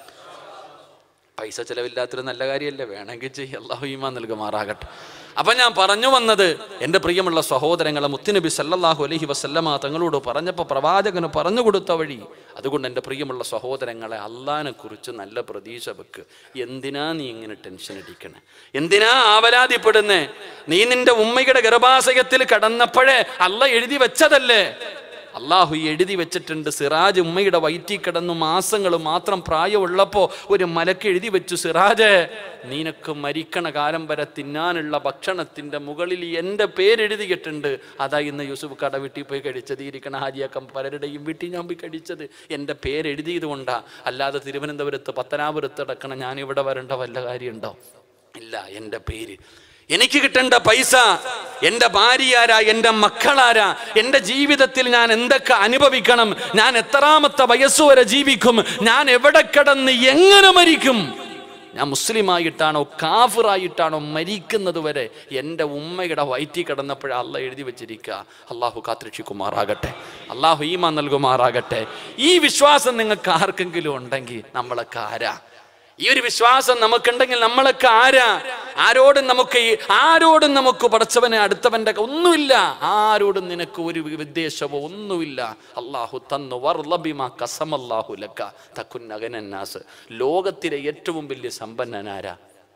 പൈസ ചെലവില്ലാത്തൊരു നല്ല കാര്യമല്ലേ വേണമെങ്കിൽ ചെയ്യ അള്ളാഹു ഈമാ നൽകുമാറാകട്ടെ അപ്പൊ ഞാൻ പറഞ്ഞു വന്നത് എൻ്റെ പ്രിയമുള്ള സഹോദരങ്ങളെ മുത്തുനബി സല്ലല്ലാഹു അലൈഹി വസല്ലമ തങ്ങളോട് പറഞ്ഞപ്പോൾ പ്രവാചകന് പറഞ്ഞു കൊടുത്ത വഴി അതുകൊണ്ട് എൻ്റെ പ്രിയമുള്ള സഹോദരങ്ങളെ അള്ളാഹിനെ കുറിച്ച് നല്ല പ്രതീക്ഷ വെക്ക് എന്തിനാ നീ ഇങ്ങനെ ടെൻഷൻ അടിക്കണേ എന്തിനാ ആവലാതിപ്പെടുന്നേ നീ നിന്റെ ഉമ്മയുടെ ഗർഭാശയത്തിൽ കടന്നപ്പോഴേ അല്ല എഴുതി വെച്ചതല്ലേ അള്ളാഹു എഴുതി വെച്ചിട്ടുണ്ട് സിറാജ് ഉമ്മയുടെ വയറ്റിൽ കിടന്നു മാസങ്ങൾ മാത്രം പ്രായമുള്ളപ്പോൾ ഒരു മലക്ക് എഴുതി വെച്ചു സിറാജ് നിനക്ക് മരിക്കണ കാലം വരെ തിന്നാനുള്ള ഭക്ഷണത്തിന്റെ മുകളിൽ എൻ്റെ പേരെഴുതിയിട്ടുണ്ട് അതാ ഇന്ന് യൂസുഫ് കട വീട്ടിൽ പോയി കഴിച്ചത് ഇരിക്കണ ഹാജിയാക്കം പലരുടെയും വീട്ടിൽ ഞാൻ പോയി കഴിച്ചത് എൻ്റെ പേരെഴുതിയത് കൊണ്ടാ അല്ലാതെ തിരുവനന്തപുരത്ത് പത്തനാപുരത്ത് അടക്കണം ഞാൻ ഇവിടെ വരേണ്ട വല്ല കാര്യമുണ്ടോ ഇല്ല എൻ്റെ പേര് എനിക്ക് കിട്ടേണ്ട പൈസ എൻ്റെ ഭാര്യയാരാ എൻ്റെ മക്കളാരാ എൻ്റെ ജീവിതത്തിൽ ഞാൻ എന്തൊക്കെ അനുഭവിക്കണം ഞാൻ എത്രാമത്തെ വയസ്സ് വരെ ജീവിക്കും ഞാൻ എവിടെ കിടന്ന് എങ്ങനെ മരിക്കും ഞാൻ മുസ്ലിമായിട്ടാണോ കാഫിറായിട്ടാണോ മരിക്കുന്നത് വരെ എൻ്റെ ഉമ്മയുടെ വയറ്റിൽ കിടന്നപ്പോഴേ അല്ല എഴുതി വെച്ചിരിക്കുക അള്ളാഹു കാത്തിരക്ഷിക്കുമാറാകട്ടെ അള്ളാഹു ഈമ നൽകുമാറാകട്ടെ ഈ വിശ്വാസം നിങ്ങൾക്ക് ആർക്കെങ്കിലും ഉണ്ടെങ്കിൽ നമ്മളൊക്കെ ആരാ ഈ ഒരു വിശ്വാസം നമുക്കുണ്ടെങ്കിൽ നമ്മളൊക്കെ ആരാ ആരോടും നമുക്ക് ഈ- ആരോടും നമുക്ക് പടച്ചവനെ അടുത്തവന്റെ ഒന്നുമില്ല ആരോടും നിനക്ക് ഒരു വിദ്വേഷമോ ഒന്നുമില്ല അള്ളാഹു തന്നു വർലബിമ കസമല്ലാഹു ലക്ക തക്കുന്നകനാസ് ലോകത്തിലെ ഏറ്റവും വലിയ സമ്പന്നനാരാ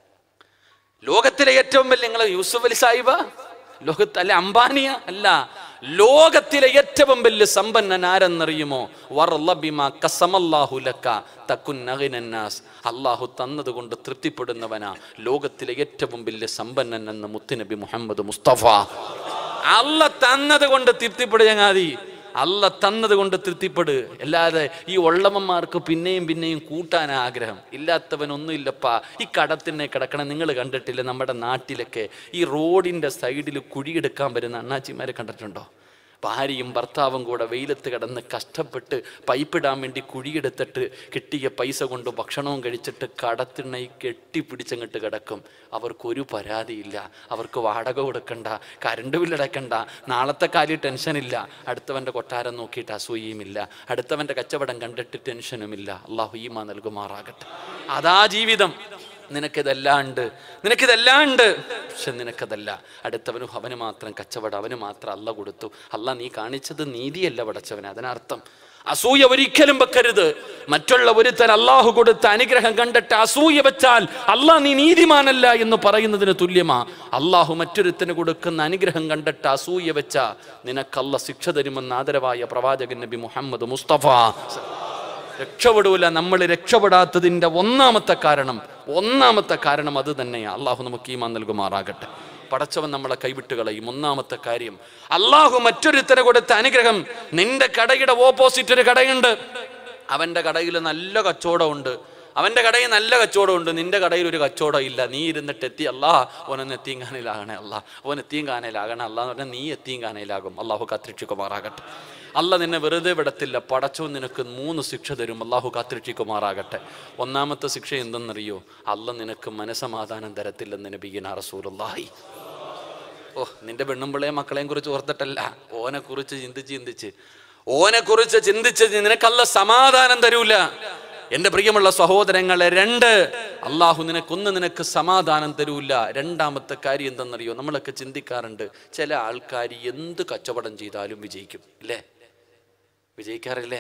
ലോകത്തിലെ ഏറ്റവും വലിയ നിങ്ങൾ യൂസുഫ് അലി സാഹിബ ലോകത്ത് അല്ലെ അംബാനിയ അല്ല ലോകത്തിലെ ഏറ്റവും വലിയ സമ്പന്നൻ ആരെന്നറിയുമോ വർലബിമ കസമല്ലാഹു ലക്ക തക്കുന്നഗിനന്നാസ് അള്ളാഹു തന്നതുകൊണ്ട് തൃപ്തിപ്പെടുന്നവനാ ലോകത്തിലെ ഏറ്റവും വലിയ സമ്പന്നൻ എന്ന് മുത്തുനബി മുഹമ്മദ് മുസ്തഫ അല്ല തന്നത് കൊണ്ട് തൃപ്തിപ്പെടുങ്ങാതി അല്ല തന്നത് കൊണ്ട് തൃപ്തിപ്പെട് അല്ലാതെ ഈ ഉള്ളവന്മാർക്ക് പിന്നെയും പിന്നെയും കൂട്ടാൻ ആഗ്രഹം ഇല്ലാത്തവനൊന്നുമില്ലപ്പാ ഈ കടത്തിനെ കിടക്കണം നിങ്ങൾ കണ്ടിട്ടില്ല നമ്മുടെ നാട്ടിലൊക്കെ ഈ റോഡിൻ്റെ സൈഡിൽ കുഴിയെടുക്കാൻ വരുന്ന അണ്ണാച്ചിമാരെ കണ്ടിട്ടുണ്ടോ ഭാര്യയും ഭർത്താവും കൂടെ വെയിലത്ത് കിടന്ന് കഷ്ടപ്പെട്ട് പൈപ്പിടാൻ വേണ്ടി കുഴിയെടുത്തിട്ട് കിട്ടിയ പൈസ കൊണ്ട് ഭക്ഷണവും കഴിച്ചിട്ട് കടത്തിണ്ണ കെട്ടിപ്പിടിച്ചങ്ങോട്ട് കിടക്കും അവർക്കൊരു പരാതിയില്ല അവർക്ക് വാടക കൊടുക്കണ്ട കരണ്ട് ബില്ലടക്കണ്ട നാളത്തെ കാര്യം ടെൻഷനില്ല അടുത്തവൻ്റെ കൊട്ടാരം നോക്കിയിട്ട് അസൂയയുമില്ല അടുത്തവൻ്റെ കച്ചവടം കണ്ടിട്ട് ടെൻഷനുമില്ല അള്ളാഹു ഈമ നൽകുമാറാകട്ടെ അതാ ജീവിതം നിനക്കിതെല്ലാം ഉണ്ട് നിനക്കിതെല്ലാം ഉണ്ട് പക്ഷെ നിനക്കതല്ല അടുത്തവനും അവന് മാത്രം കച്ചവടം അവന് മാത്രം അല്ല കൊടുത്തു അല്ല നീ കാണിച്ചത് നീതിയല്ല പടച്ചവന് അതിനർത്ഥം അസൂയ ഒരിക്കലും വെക്കരുത് മറ്റുള്ള ഒരുത്തൻ അള്ളാഹു കൊടുത്ത അനുഗ്രഹം കണ്ടിട്ട് അസൂയ വെച്ചാൽ അള്ളാഹ് നീ നീതിമാനല്ല എന്ന് പറയുന്നതിന് തുല്യമാ അള്ളാഹു മറ്റൊരുത്തന് കൊടുക്കുന്ന അനുഗ്രഹം കണ്ടിട്ട് അസൂയ വെച്ച നിനക്കല്ല ശിക്ഷ തരുമെന്ന് ആദരവായ പ്രവാചകൻ നബി മുഹമ്മദ് മുസ്തഫ രക്ഷപ്പെടൂല നമ്മൾ രക്ഷപ്പെടാത്തതിൻ്റെ ഒന്നാമത്തെ കാരണം ഒന്നാമത്തെ കാരണം അത് തന്നെയാണ് അള്ളാഹു നമുക്ക് ഈമാൻ നൽകുമാറാകട്ടെ പടച്ചവൻ നമ്മളെ കൈവിട്ട് കളയും ഒന്നാമത്തെ കാര്യം അള്ളാഹു മറ്റൊരുത്തര കൊടുത്ത അനുഗ്രഹം നിന്റെ കടയുടെ ഓപ്പോസിറ്റ് ഒരു കടയുണ്ട് അവന്റെ കടയിൽ നല്ല കച്ചവടമുണ്ട് അവന്റെ കടയിൽ നല്ല കച്ചവടമുണ്ട് നിന്റെ കടയിൽ ഒരു കച്ചവടം ഇല്ല നീ ഇരുന്നിട്ട് എത്തി അല്ലാ ഓനൊന്ന് എത്തിയും കാനയിലാകണേ അല്ല ഓൻ എത്തിയും കാനയിലാകണേ അല്ല എന്ന് പറഞ്ഞാൽ നീ എത്തിയും കാനയിലാകും അള്ളാഹു കാത്തിരക്ഷിക്കുമാറാകട്ടെ അല്ല നിന്നെ വെറുതെ വിടത്തില്ല പടച്ചോ നിനക്ക് മൂന്ന് ശിക്ഷ തരും അള്ളാഹു കാത്തിരക്ഷിക്കുമാറാകട്ടെ ഒന്നാമത്തെ ശിക്ഷ എന്തെന്നറിയോ അല്ല നിനക്ക് മനസമാധാനം തരത്തില്ലെന്ന് നബീന റസൂലുള്ളാഹി ഓ നിന്റെ പെണ്ണുമ്പിള്ളയെ മക്കളെയും കുറിച്ച് ഓർത്തിട്ടല്ല ഓനെ കുറിച്ച് ചിന്തിച്ച് ചിന്തിച്ച് ഓനെ കുറിച്ച് ചിന്തിച്ച് നിനക്കല്ല സമാധാനം തരൂല എന്റെ പ്രിയമുള്ള സഹോദരങ്ങളെ രണ്ട് അള്ളാഹു നിനക്കൊന്ന് നിനക്ക് സമാധാനം തരൂല രണ്ടാമത്തെ കാര്യം എന്തെന്നറിയോ നമ്മളൊക്കെ ചിന്തിക്കാറുണ്ട് ചില ആൾക്കാർ എന്ത് കച്ചവടം ചെയ്താലും വിജയിക്കും ഇല്ലേ വിജയിക്കാറില്ലേ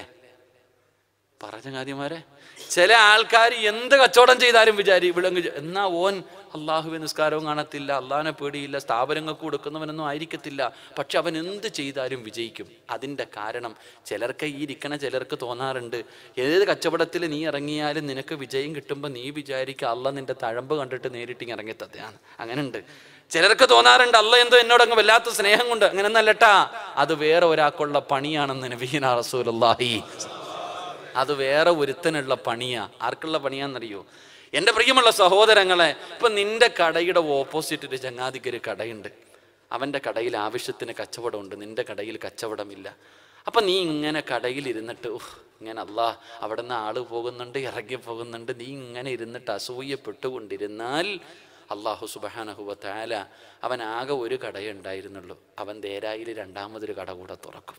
പറഞ്ഞ കാര്യമാരെ ചില ആൾക്കാർ എന്ത് കച്ചവടം ചെയ്താലും വിചാരി വിളങ്ങ് എന്നാ ഓൻ അള്ളാഹുവെ നിസ്കാരവും കാണത്തില്ല അള്ളാഹിനെ പേടിയില്ല സ്ഥാപനങ്ങൾക്ക് കൊടുക്കുന്നവനൊന്നും ആയിരിക്കത്തില്ല പക്ഷെ അവൻ എന്ത് ചെയ്താലും വിജയിക്കും അതിൻ്റെ കാരണം ചിലർക്ക് ഈ ഇരിക്കണ ചിലർക്ക് തോന്നാറുണ്ട് ഏത് കച്ചവടത്തിൽ നീ ഇറങ്ങിയാലും നിനക്ക് വിജയം കിട്ടുമ്പോൾ നീ വിചാരിക്കുക അല്ല നിന്റെ തഴമ്പ് കണ്ടിട്ട് നേരിട്ട് ഇറങ്ങി തന്നെയാണ് അങ്ങനെയുണ്ട് ചിലർക്ക് തോന്നാറുണ്ട് അല്ല എന്തോ എന്നോട് അങ്ങ് വല്ലാത്ത സ്നേഹം കൊണ്ട് അങ്ങനെ ഒന്നല്ലട്ടാ അത് വേറെ ഒരാൾക്കുള്ള പണിയാണെന്ന് നബീന റസൂലുള്ളാഹി അത് വേറെ ഒരുത്തനുള്ള പണിയാ ആർക്കുള്ള പണിയാന്നറിയോ എൻ്റെ പ്രിയമുള്ള സഹോദരങ്ങളെ ഇപ്പൊ നിന്റെ കടയുടെ ഓപ്പോസിറ്റ് ഒരു ചങ്ങാതിക്ക് ഒരു കടയുണ്ട് അവൻ്റെ കടയിൽ ആവശ്യത്തിന് കച്ചവടമുണ്ട് നിന്റെ കടയിൽ കച്ചവടമില്ല അപ്പൊ നീ ഇങ്ങനെ കടയിൽ ഇരുന്നിട്ട് ഉഹ്, ഇങ്ങനെ അല്ലാ അവിടെ നിന്ന് ആള് പോകുന്നുണ്ട് ഇറങ്ങി പോകുന്നുണ്ട് നീ ഇങ്ങനെ ഇരുന്നിട്ട് അസൂയപ്പെട്ടുകൊണ്ടിരുന്നാൽ അള്ളാഹു സുബാനഹുവ താല അവൻ ആകെ ഒരു കടയേ ഉണ്ടായിരുന്നുള്ളൂ അവൻ ദേരായിൽ രണ്ടാമതൊരു കട കൂടെ തുറക്കും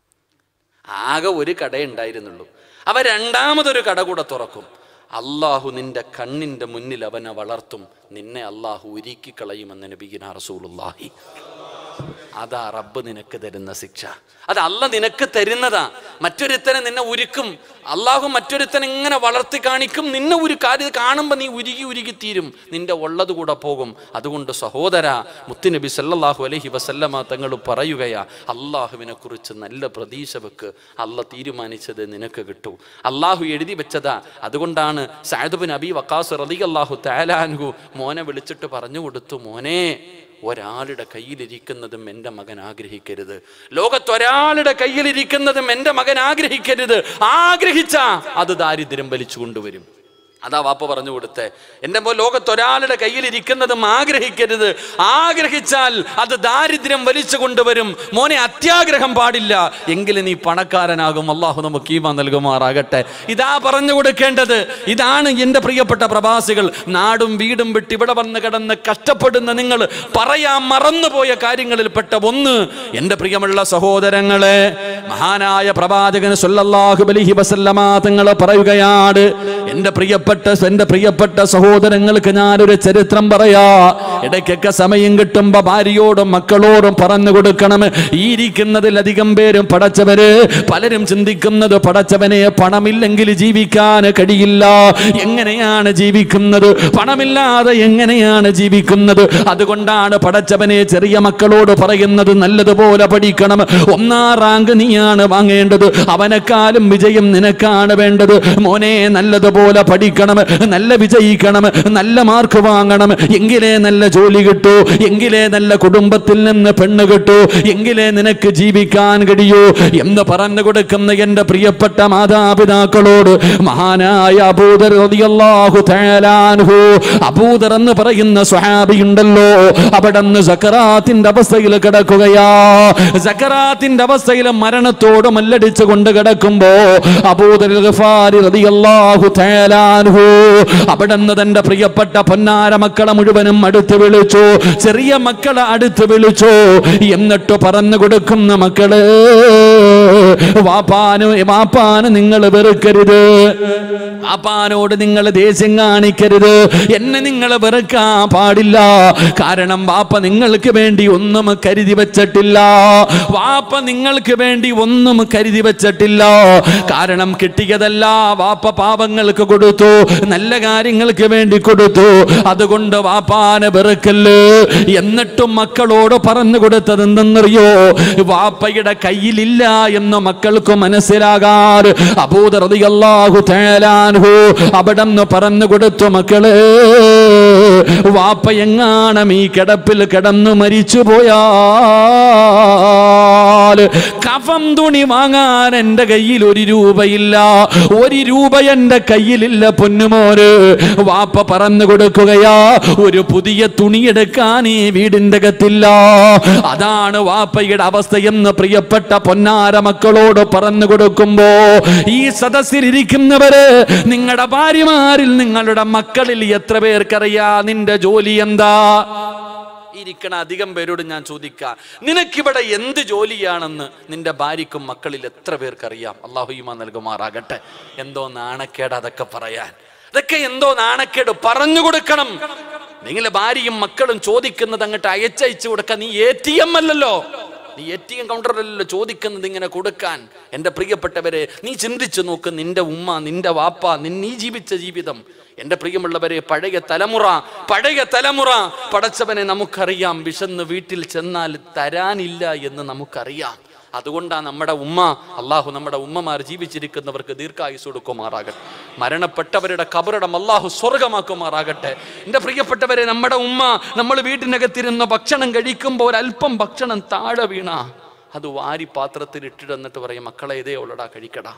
ആകെ ഒരു കട ഉണ്ടായിരുന്നുള്ളൂ അവ രണ്ടാമതൊരു കട കൂടെ തുറക്കും അള്ളാഹു നിന്റെ കണ്ണിന്റെ മുന്നിൽ അവനെ വളർത്തും നിന്നെ അള്ളാഹു ഒരുക്കി കളയുമെന്ന് നബീന റസൂലുള്ളാഹി അതാ റബ്ബ് നിനക്ക് തരുന്ന ശിക്ഷ അത് അല്ല നിനക്ക് തരുന്നതാ മറ്റൊരുത്തനെ നിന്നെ ഉരുക്കും അള്ളാഹു മറ്റൊരുത്തനെ ഇങ്ങനെ വളർത്തി കാണിക്കും നിന്നെ ഒരു കാര്യം കാണുമ്പോൾ നീ ഉരുകി ഉരുകി തീരും നിന്റെ ഉള്ളത് കൂടെ പോകും അതുകൊണ്ട് സഹോദര മുത്തുനബി സല്ലല്ലാഹു അലൈഹി വസല്ലമ തങ്ങൾ പറയുകയാ അള്ളാഹുവിനെ കുറിച്ച് നല്ല പ്രതീക്ഷ വെക്ക് അല്ല തീരുമാനിച്ചത് നിനക്ക് കിട്ടൂ അള്ളാഹു എഴുതി വെച്ചതാ അതുകൊണ്ടാണ് സായദുബിൻ അബി വക്കാസ് റലി അള്ളാഹു താലാൻഹു മോനെ വിളിച്ചിട്ട് പറഞ്ഞു കൊടുത്തു മോനെ ഒരാളുടെ കയ്യിലിരിക്കുന്നതും എൻ്റെ മകൻ ആഗ്രഹിക്കരുത് ലോകത്തൊരാളുടെ കയ്യിലിരിക്കുന്നതും എൻ്റെ മകൻ ആഗ്രഹിക്കരുത് ആഗ്രഹിച്ച അത് ദാരിദ്ര്യം വലിച്ചു കൊണ്ടുവരും അതാ വാപ്പ പറഞ്ഞു കൊടുത്തേ എൻ്റെ മോ ലോകത്തൊരാളുടെ കയ്യിലിരിക്കുന്നതും ആഗ്രഹിക്കരുത് ആഗ്രഹിച്ചാൽ അത് ദാരിദ്ര്യം വലിച്ചു കൊണ്ടുവരും മോനെ അത്യാഗ്രഹം പാടില്ല എങ്കിലും നീ പണക്കാരനാകും അള്ളാഹു നമുക്ക് ഈമ നൽകുമാറാകട്ടെ ഇതാ പറഞ്ഞു കൊടുക്കേണ്ടത് ഇതാണ് എൻ്റെ പ്രിയപ്പെട്ട പ്രവാസികൾ നാടും വീടും വിട്ട് ഇവിടെ വന്ന് കിടന്ന് കഷ്ടപ്പെടുന്ന നിങ്ങൾ പറയാൻ മറന്നുപോയ കാര്യങ്ങളിൽ പെട്ട ഒന്ന് എൻ്റെ പ്രിയമുള്ള സഹോദരങ്ങളെ മഹാനായ പ്രവാചകൻ സല്ലല്ലാഹു അലൈഹി വസല്ലമ തങ്ങൾ പറയുകയാണ് എൻ്റെ പ്രിയപ്പെട്ട എൻ്റെ പ്രിയപ്പെട്ട സഹോദരങ്ങൾക്ക് ഞാനൊരു ചരിത്രം പറയാ ഇടയ്ക്കൊക്കെ സമയം കിട്ടുമ്പോ ഭാര്യയോടും മക്കളോടും പറഞ്ഞു കൊടുക്കണം ഈ ഇരിക്കുന്നതിലധികം പേരും പടച്ചവര് പലരും ചിന്തിക്കുന്നത് പടച്ചവനെ പണമില്ലെങ്കിൽ ജീവിക്കാൻ കഴിയില്ല എങ്ങനെയാണ് ജീവിക്കുന്നത് പണമില്ലാതെ എങ്ങനെയാണ് ജീവിക്കുന്നത് അതുകൊണ്ടാണ് പടച്ചവനെ ചെറിയ മക്കളോട് പറയുന്നത് നല്ലതുപോലെ പഠിക്കണം ഒന്നാം റാങ്ക് നീയാണ് വാങ്ങേണ്ടത് അവനെക്കാളും വിജയം നിനക്കാണ് വേണ്ടത് മോനെ നല്ലതുപോലെ പഠിക്കണം നല്ല വിജയിക്കണം നല്ല മാർക്ക് വാങ്ങണം എങ്കിലേ നല്ല ജോലി കിട്ടൂ എങ്കിലേ നല്ല കുടുംബത്തിൽ നിന്ന് പെണ്ണ് കിട്ടൂ എങ്കിലേ നിനക്ക് ജീവിക്കാൻ കഴിയൂ എന്ന് പറഞ്ഞു കൊടുക്കുന്ന എന്റെ പ്രിയപ്പെട്ട മാതാപിതാക്കളോട് മഹാനായ അബൂദർ റളിയല്ലാഹു തആലാൻഹു അബൂദർ എന്ന് പറയുന്ന സ്വഹാബി ഉണ്ടല്ലോ അവിടെ നിന്ന് സക്കറാത്തിന്റെ അവസ്ഥയിൽ കിടക്കുകയാ സക്കറാത്തിന്റെ അവസ്ഥയിൽ മരണത്തോട് മല്ലടിച്ചു കൊണ്ട് കിടക്കുമ്പോ അബൂദർ ഗഫാരി റളിയല്ലാഹു തആലാൻഹു അവിടെ നിന്ന് തന്റെ പ്രിയപ്പെട്ട പൊന്നാര മക്കളെ മുഴുവനും അടുത്ത് വിളിച്ചു ചെറിയ മക്കളെ അടുത്ത് വിളിച്ചു എന്നിട്ട് പറഞ്ഞു കൊടുക്കുന്ന മക്കള് വാപ്പാന് വാപ്പാന് നിങ്ങൾ വെറുക്കരുത് വാപ്പാനോട് നിങ്ങൾ ദേഷ്യം കാണിക്കരുത് എന്നെ നിങ്ങൾ വെറുക്കാൻ പാടില്ല കാരണം വാപ്പ നിങ്ങൾക്ക് വേണ്ടി ഒന്നും കരുതി വെച്ചിട്ടില്ല വാപ്പ നിങ്ങൾക്ക് വേണ്ടി ഒന്നും കരുതി വെച്ചിട്ടില്ല കാരണം കിട്ടിയതല്ല വാപ്പ പാപങ്ങൾക്ക് കൊടുത്തു നല്ല കാര്യങ്ങൾക്ക് വേണ്ടി കൊടുത്തു അതുകൊണ്ട് വാപ്പാനെ വെറുക്കല്ല് എന്നിട്ടും മക്കളോട് പറഞ്ഞു കൊടുത്തത് എന്തെന്നറിയോ വാപ്പയുടെ കയ്യിലില്ല എന്ന് മക്കൾക്ക് മനസ്സിലാകാറ് അബൂദറിയാഹു തേലാൻഹു അവിടെ നിന്ന് പറഞ്ഞു കൊടുത്തു മക്കളെ വാപ്പ എങ്ങാണം ഈ കിടപ്പിൽ കിടന്നു മരിച്ചു പോയാൽ കഫം തുണി വാങ്ങാൻ എൻ്റെ കയ്യിൽ ഒരു രൂപയില്ല ഒരു രൂപ എൻ്റെ കയ്യിലില്ല പൊന്നുമോര് വാപ്പ പറഞ്ഞു കൊടുക്കുകയാ ഒരു പുതിയ തുണിയെടുക്കാൻ ഈ വീടിൻ്റെ അകത്തില്ല അതാണ് വാപ്പയുടെ അവസ്ഥയെന്ന് പ്രിയപ്പെട്ട പൊന്നാര മക്കളോട് പറഞ്ഞു കൊടുക്കുമ്പോ ഈ സദസ്സിലിരിക്കുന്നവര് നിങ്ങളുടെ ഭാര്യമാരിൽ നിങ്ങളുടെ മക്കളിൽ എത്ര പേർക്കറിയാ നിന്റെ ജോലി എന്താ ഇരിക്കണ അധികം പേരോട് ഞാൻ ചോദിക്കാം നിനക്കിവിടെ എന്ത് ജോലിയാണെന്ന് നിന്റെ ഭാര്യക്കും മക്കളിൽ എത്ര പേർക്കറിയാം അള്ളാഹുയിമ നൽകുമാറാകട്ടെ എന്തോ നാണക്കേട് അതൊക്കെ പറയാൻ അതൊക്കെ എന്തോ നാണക്കേട് പറഞ്ഞു കൊടുക്കണം നിങ്ങളെ ഭാര്യയും മക്കളും ചോദിക്കുന്നത് അങ്ങോട്ട് അയച്ചയച്ചു കൊടുക്കാൻ നീ എ ടി എം അല്ലല്ലോ നീ എ ടി എം കൗണ്ടറിലല്ലോ ചോദിക്കുന്നത് ഇങ്ങനെ കൊടുക്കാൻ എൻ്റെ പ്രിയപ്പെട്ടവരെ നീ ചിന്തിച്ചു നോക്ക് നിന്റെ ഉമ്മ നിന്റെ വാപ്പ നിൻ നീ ജീവിച്ച ജീവിതം എൻ്റെ പ്രിയമുള്ളവരെ പഴയ തലമുറ പഴയ തലമുറ പടച്ചവനെ നമുക്കറിയാം വിശന്ന് വീട്ടിൽ ചെന്നാൽ തരാനില്ല എന്ന് നമുക്കറിയാം അതുകൊണ്ടാണ് നമ്മുടെ ഉമ്മ അള്ളാഹു നമ്മുടെ ഉമ്മമാർ ജീവിച്ചിരിക്കുന്നവർക്ക് ദീർഘായുസ് കൊടുക്കുമാറാകട്ടെ മരണപ്പെട്ടവരുടെ കബറിടം അള്ളാഹു സ്വർഗമാക്കുമാറാകട്ടെ എൻ്റെ പ്രിയപ്പെട്ടവരെ നമ്മുടെ ഉമ്മ നമ്മൾ വീട്ടിനകത്തിരുന്ന് ഭക്ഷണം കഴിക്കുമ്പോൾ ഒരല്പം ഭക്ഷണം താഴെ വീണ അത് വാരി പാത്രത്തിൽ ഇട്ടിടന്നിട്ട് പറയും മക്കളെ ഇതേ ഉള്ളടാ കഴിക്കടാ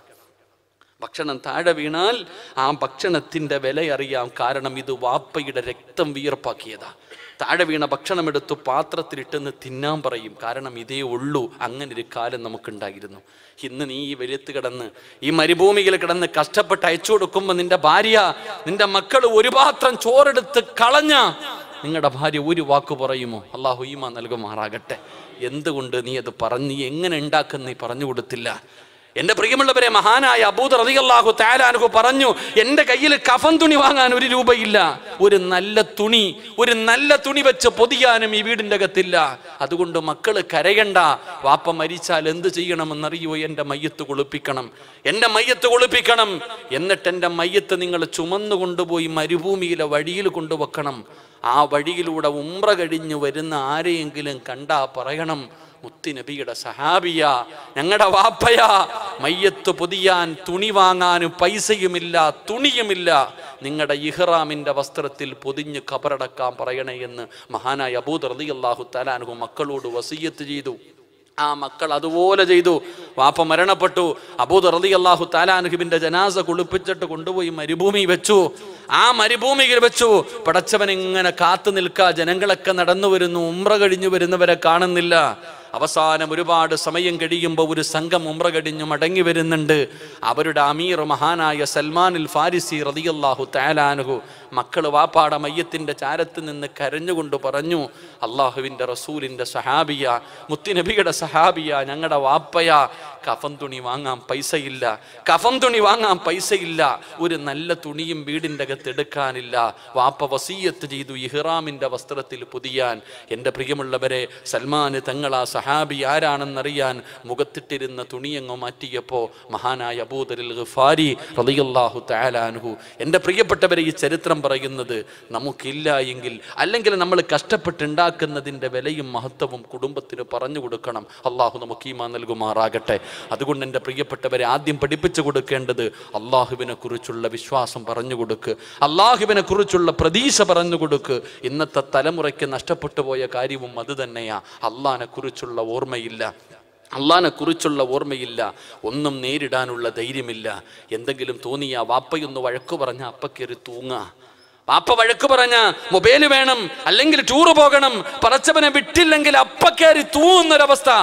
ഭക്ഷണം താഴെ വീണാൽ ആ ഭക്ഷണത്തിന്റെ വില അറിയാം കാരണം ഇത് വാപ്പയുടെ രക്തം വിയർപ്പാക്കിയതാ താഴെ വീണ ഭക്ഷണം എടുത്ത് പാത്രത്തിലിട്ടെന്ന് തിന്നാൻ പറയും കാരണം ഇതേ ഉള്ളൂ അങ്ങനെ ഒരു കാലം നമുക്കുണ്ടായിരുന്നു ഇന്ന് നീ ഈ വെളുത്ത് കിടന്ന് ഈ മരുഭൂമിയിൽ കിടന്ന് കഷ്ടപ്പെട്ട് അയച്ചു കൊടുക്കുമ്പോൾ നിന്റെ ഭാര്യ നിന്റെ മക്കൾ ഒരു പാത്രം ചോറെടുത്ത് കളഞ്ഞ നിങ്ങളുടെ ഭാര്യ ഒരു വാക്ക് പറയുമോ അള്ളാഹു ഈമ നൽകുമാറാകട്ടെ എന്തുകൊണ്ട് നീ അത് പറഞ്ഞ് നീ എങ്ങനെ ഉണ്ടാക്കുന്ന നീ പറഞ്ഞു കൊടുത്തില്ല എന്റെ പ്രിയമുള്ളവരെ മഹാനായ അബൂദ് റളിയല്ലാഹു താലാനുഹു പറഞ്ഞു എന്റെ കയ്യിൽ കഫൻ തുണി വാങ്ങാൻ ഒരു രൂപയില്ല ഒരു നല്ല തുണി ഒരു നല്ല തുണി വെച്ച് പൊതിയാനും ഈ വീടിന്റെ അകത്തില്ല അതുകൊണ്ട് മക്കള് കരയണ്ട വാപ്പ മരിച്ചാൽ എന്ത് ചെയ്യണമെന്നറിയോ എന്റെ മയ്യത്ത് കുളിപ്പിക്കണം എന്റെ മയ്യത്ത് കുളിപ്പിക്കണം എന്നിട്ട് എന്റെ മയ്യത്ത് നിങ്ങൾ ചുമന്നു കൊണ്ടുപോയി മരുഭൂമിയിലെ വഴിയിൽ കൊണ്ടുവെക്കണം ആ വഴിയിലൂടെ ഉമ്ര കഴിഞ്ഞു വരുന്ന ആരെയെങ്കിലും കണ്ടാ പറയണം മുത്തുനബിയുടെ സഹാബിയ ഞങ്ങളുടെ വാപ്പയ മയ്യത്ത് പൊതിയാൻ തുണി വാങ്ങാനും പൈസയുമില്ല തുണിയുമില്ല നിങ്ങളുടെ ഇഹ്റാമിന്റെ വസ്ത്രത്തിൽ പൊതിഞ്ഞ് കബറടക്കാൻ പറയണേ എന്ന് മഹാനായ അബൂദ് റതി അള്ളാഹു തലാനുഹു മക്കളോട് വസീയത്ത് ചെയ്തു ആ മക്കൾ അതുപോലെ ചെയ്തു വാപ്പ മരണപ്പെട്ടു അബൂദ് റതി അള്ളാഹു താലാനുഹിബിന്റെ ജനാസ കുളിപ്പിച്ചിട്ട് കൊണ്ടുപോയി മരുഭൂമി വെച്ചു ആ മരുഭൂമിയിൽ വെച്ചു പടച്ചവൻ ഇങ്ങനെ കാത്തു നിൽക്കാ ജനങ്ങളൊക്കെ നടന്നു വരുന്നു ഉമ്ര കഴിഞ്ഞു വരുന്നവരെ കാണുന്നില്ല അവസാനം ഒരുപാട് സമയം കഴിയുമ്പോൾ ഒരു സംഘം ഉമ്ര കഴിഞ്ഞു മടങ്ങി വരുന്നുണ്ട് അവരുടെ അമീർ മഹാനായ സൽമാനിൽ ഫാരിസി റതിയല്ലാഹു താലാനുഹു മക്കൾ വാപ്പാട മയ്യത്തിന്റെ ചാരത്ത് നിന്ന് കരഞ്ഞുകൊണ്ട് പറഞ്ഞു അള്ളാഹുവിൻ്റെ റസൂലിൻ്റെ സഹാബിയ മുത്തുനബിയുടെ സഹാബിയ ഞങ്ങളുടെ വാപ്പയ കഫം തുണി വാങ്ങാൻ പൈസയില്ല കഫം തുണി വാങ്ങാൻ പൈസയില്ല ഒരു നല്ല തുണിയും വീടിൻ്റെ അകത്ത് എടുക്കാനില്ല വാപ്പ വസീയത്ത് ചെയ്തു ഇഹ്റാമിൻ്റെ വസ്ത്രത്തിൽ പുതിയാൻ എൻ്റെ പ്രിയമുള്ളവരെ സൽമാന് തങ്ങൾ ആ സഹാബി ആരാണെന്നറിയാൻ മുഖത്തിട്ടിരുന്ന തുണിയങ്ങ് മാറ്റിയപ്പോൾ മഹാനായ അബൂദരിൽ ഗഫാരി റളിയല്ലാഹു തആലാൻഹു എൻ്റെ പ്രിയപ്പെട്ടവരെ ഈ ചരിത്രം പറയുന്നത് നമുക്കില്ല എങ്കിൽ അല്ലെങ്കിൽ നമ്മൾ കഷ്ടപ്പെട്ടുണ്ടാക്കുന്നതിൻ്റെ വിലയും മഹത്വവും കുടുംബത്തിന് പറഞ്ഞു കൊടുക്കണം അള്ളാഹു നമുക്ക് ഈമാ നൽകുമാറാകട്ടെ അതുകൊണ്ട് എൻ്റെ പ്രിയപ്പെട്ടവരെ ആദ്യം പഠിപ്പിച്ചു കൊടുക്കേണ്ടത് അള്ളാഹുവിനെ കുറിച്ചുള്ള വിശ്വാസം പറഞ്ഞു കൊടുക്ക് അള്ളാഹുവിനെ കുറിച്ചുള്ള പ്രതീക്ഷ പറഞ്ഞു കൊടുക്ക് ഇന്നത്തെ തലമുറയ്ക്ക് നഷ്ടപ്പെട്ടു പോയ കാര്യവും അത് തന്നെയാ അള്ളാഹിനെ കുറിച്ചുള്ള ഓർമ്മയില്ല അള്ളാഹിനെ കുറിച്ചുള്ള ഓർമ്മയില്ല ഒന്നും നേരിടാനുള്ള ധൈര്യമില്ല എന്തെങ്കിലും തോന്നിയ വാപ്പയൊന്ന് വഴക്കു പറഞ്ഞ അപ്പക്കേറി തൂങ്ങ വാപ്പ വഴക്കു പറഞ്ഞ മൊബൈൽ വേണം അല്ലെങ്കിൽ ടൂറ് പോകണം പറച്ചവനെ വിട്ടില്ലെങ്കിൽ അപ്പക്കേറി തൂങ്ങുന്നൊരവസ്ഥ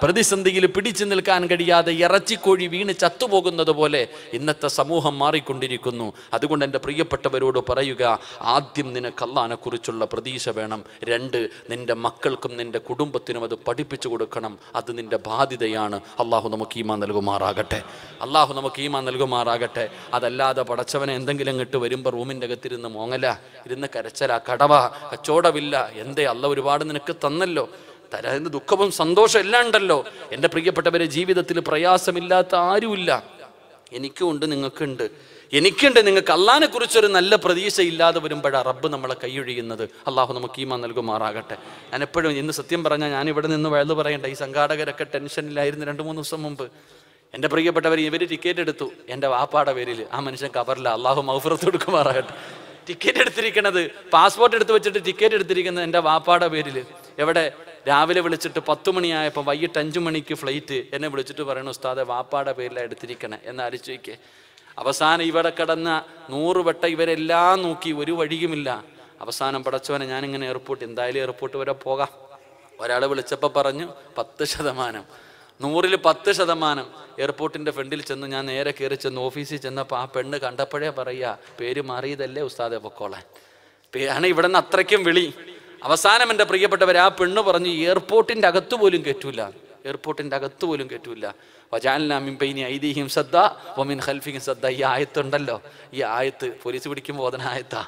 പ്രതിസന്ധിയിൽ പിടിച്ചു നിൽക്കാൻ കഴിയാതെ ഇറച്ചിക്കോഴി വീണ് ചത്തുപോകുന്നത് പോലെ ഇന്നത്തെ സമൂഹം മാറിക്കൊണ്ടിരിക്കുന്നു അതുകൊണ്ട് എൻ്റെ പ്രിയപ്പെട്ടവരോട് പറയുക ആദ്യം നിനക്ക് അള്ളാനെ കുറിച്ചുള്ള പ്രതീക്ഷ വേണം രണ്ട് നിന്റെ മക്കൾക്കും നിന്റെ കുടുംബത്തിനും അത് പഠിപ്പിച്ചു കൊടുക്കണം അത് നിന്റെ ബാധ്യതയാണ് അള്ളാഹു നമുക്ക് ഈമാ നൽകുമാറാകട്ടെ അള്ളാഹു നമുക്ക് ഈമാ നൽകുമാറാകട്ടെ അതല്ലാതെ പടച്ചവനെ എന്തെങ്കിലും ഇങ്ങോട്ട് വരുമ്പോൾ റൂമിൻ്റെ അകത്തിരുന്ന് മോങ്ങല ഇരുന്ന് കരച്ചല കടവ കച്ചോടമില്ല എന്തേ അല്ല ഒരുപാട് നിനക്ക് തന്നല്ലോ തരാന്ന് ദുഃഖവും സന്തോഷം എല്ലാം ഉണ്ടല്ലോ എൻ്റെ പ്രിയപ്പെട്ടവരെ ജീവിതത്തിൽ പ്രയാസമില്ലാത്ത ആരുമില്ല എനിക്കും ഉണ്ട് നിങ്ങൾക്കുണ്ട് എനിക്കുണ്ട് നിങ്ങൾക്ക് അള്ളാനെ കുറിച്ചൊരു നല്ല പ്രതീക്ഷ ഇല്ലാതെ വരുമ്പോഴാണ് റബ്ബ് നമ്മളെ കൈയൊഴിയുന്നത് അള്ളാഹു നമുക്ക് ഈമാ നൽകുമാറാകട്ടെ ഞാൻ എപ്പോഴും ഇന്ന് സത്യം പറഞ്ഞാൽ ഞാൻ ഇവിടെ നിന്ന് വഴുതു പറയണ്ട ഈ സംഘാടകരൊക്കെ ടെൻഷനിലായിരുന്നു രണ്ട് മൂന്ന് ദിവസം മുമ്പ് എൻ്റെ പ്രിയപ്പെട്ടവർ ഇവർ ടിക്കറ്റ് എടുത്തു എൻ്റെ വാപ്പാടെ പേരിൽ ആ മനുഷ്യൻ കവറില്ല അള്ളാഹു മൗഫറത്ത് കൊടുക്കുമാറാകട്ടെ ടിക്കറ്റ് എടുത്തിരിക്കണത് പാസ്പോർട്ട് എടുത്ത് വെച്ചിട്ട് ടിക്കറ്റ് എടുത്തിരിക്കുന്നത് എൻ്റെ വാപ്പാടെ പേരിൽ എവിടെ രാവിലെ വിളിച്ചിട്ട് പത്ത് മണിയായപ്പോൾ വൈകിട്ട് അഞ്ചു മണിക്ക് ഫ്ലൈറ്റ് എന്നെ വിളിച്ചിട്ട് പറയണു ഉസ്താദെ വാപ്പാടെ പേരിലാണ് എടുത്തിരിക്കണേ എന്ന് ആലോചിക്കേ അവസാനം ഇവിടെ കിടന്ന നൂറ് വട്ടം ഇവരെല്ലാം നോക്കി ഒരു വഴിയുമില്ല അവസാനം പടച്ചവനെ ഞാനിങ്ങനെ എയർപോർട്ട് എന്തായാലും എയർപോർട്ട് വരെ പോകാം ഒരാൾ വിളിച്ചപ്പോൾ പറഞ്ഞു പത്ത് ശതമാനം നൂറിൽ പത്ത് ശതമാനം എയർപോർട്ടിൻ്റെ ഫ്രണ്ടിൽ ചെന്ന് ഞാൻ നേരെ കയറി ചെന്ന് ഓഫീസിൽ ചെന്നപ്പോൾ ആ പെണ്ണ് കണ്ടപ്പോഴേ പറയുക പേര് മാറിയതല്ലേ ഉസ്താദെ പൊക്കോളാൻ പേ- ആണ് ഇവിടെ നിന്ന് അത്രയ്ക്കും വിളി അവസാനം എൻ്റെ പ്രിയപ്പെട്ടവർ ആ പെണ്ണ് പറഞ്ഞു എയർപോർട്ടിൻ്റെ അകത്ത് പോലും കയറ്റൂല എയർപോർട്ടിൻ്റെ അകത്ത് പോലും കയറ്റൂല വജാലിനാമിൻ പൈനി ഐതിഹ്യം ശ്രദ്ധ ഒമിൻ ഹൽഫിക്കും ശ്രദ്ധ ഈ ആയത്തുണ്ടല്ലോ ഈ ആയത്ത് പോലീസ് പിടിക്കുമ്പോൾ ഓതന ആയത്താ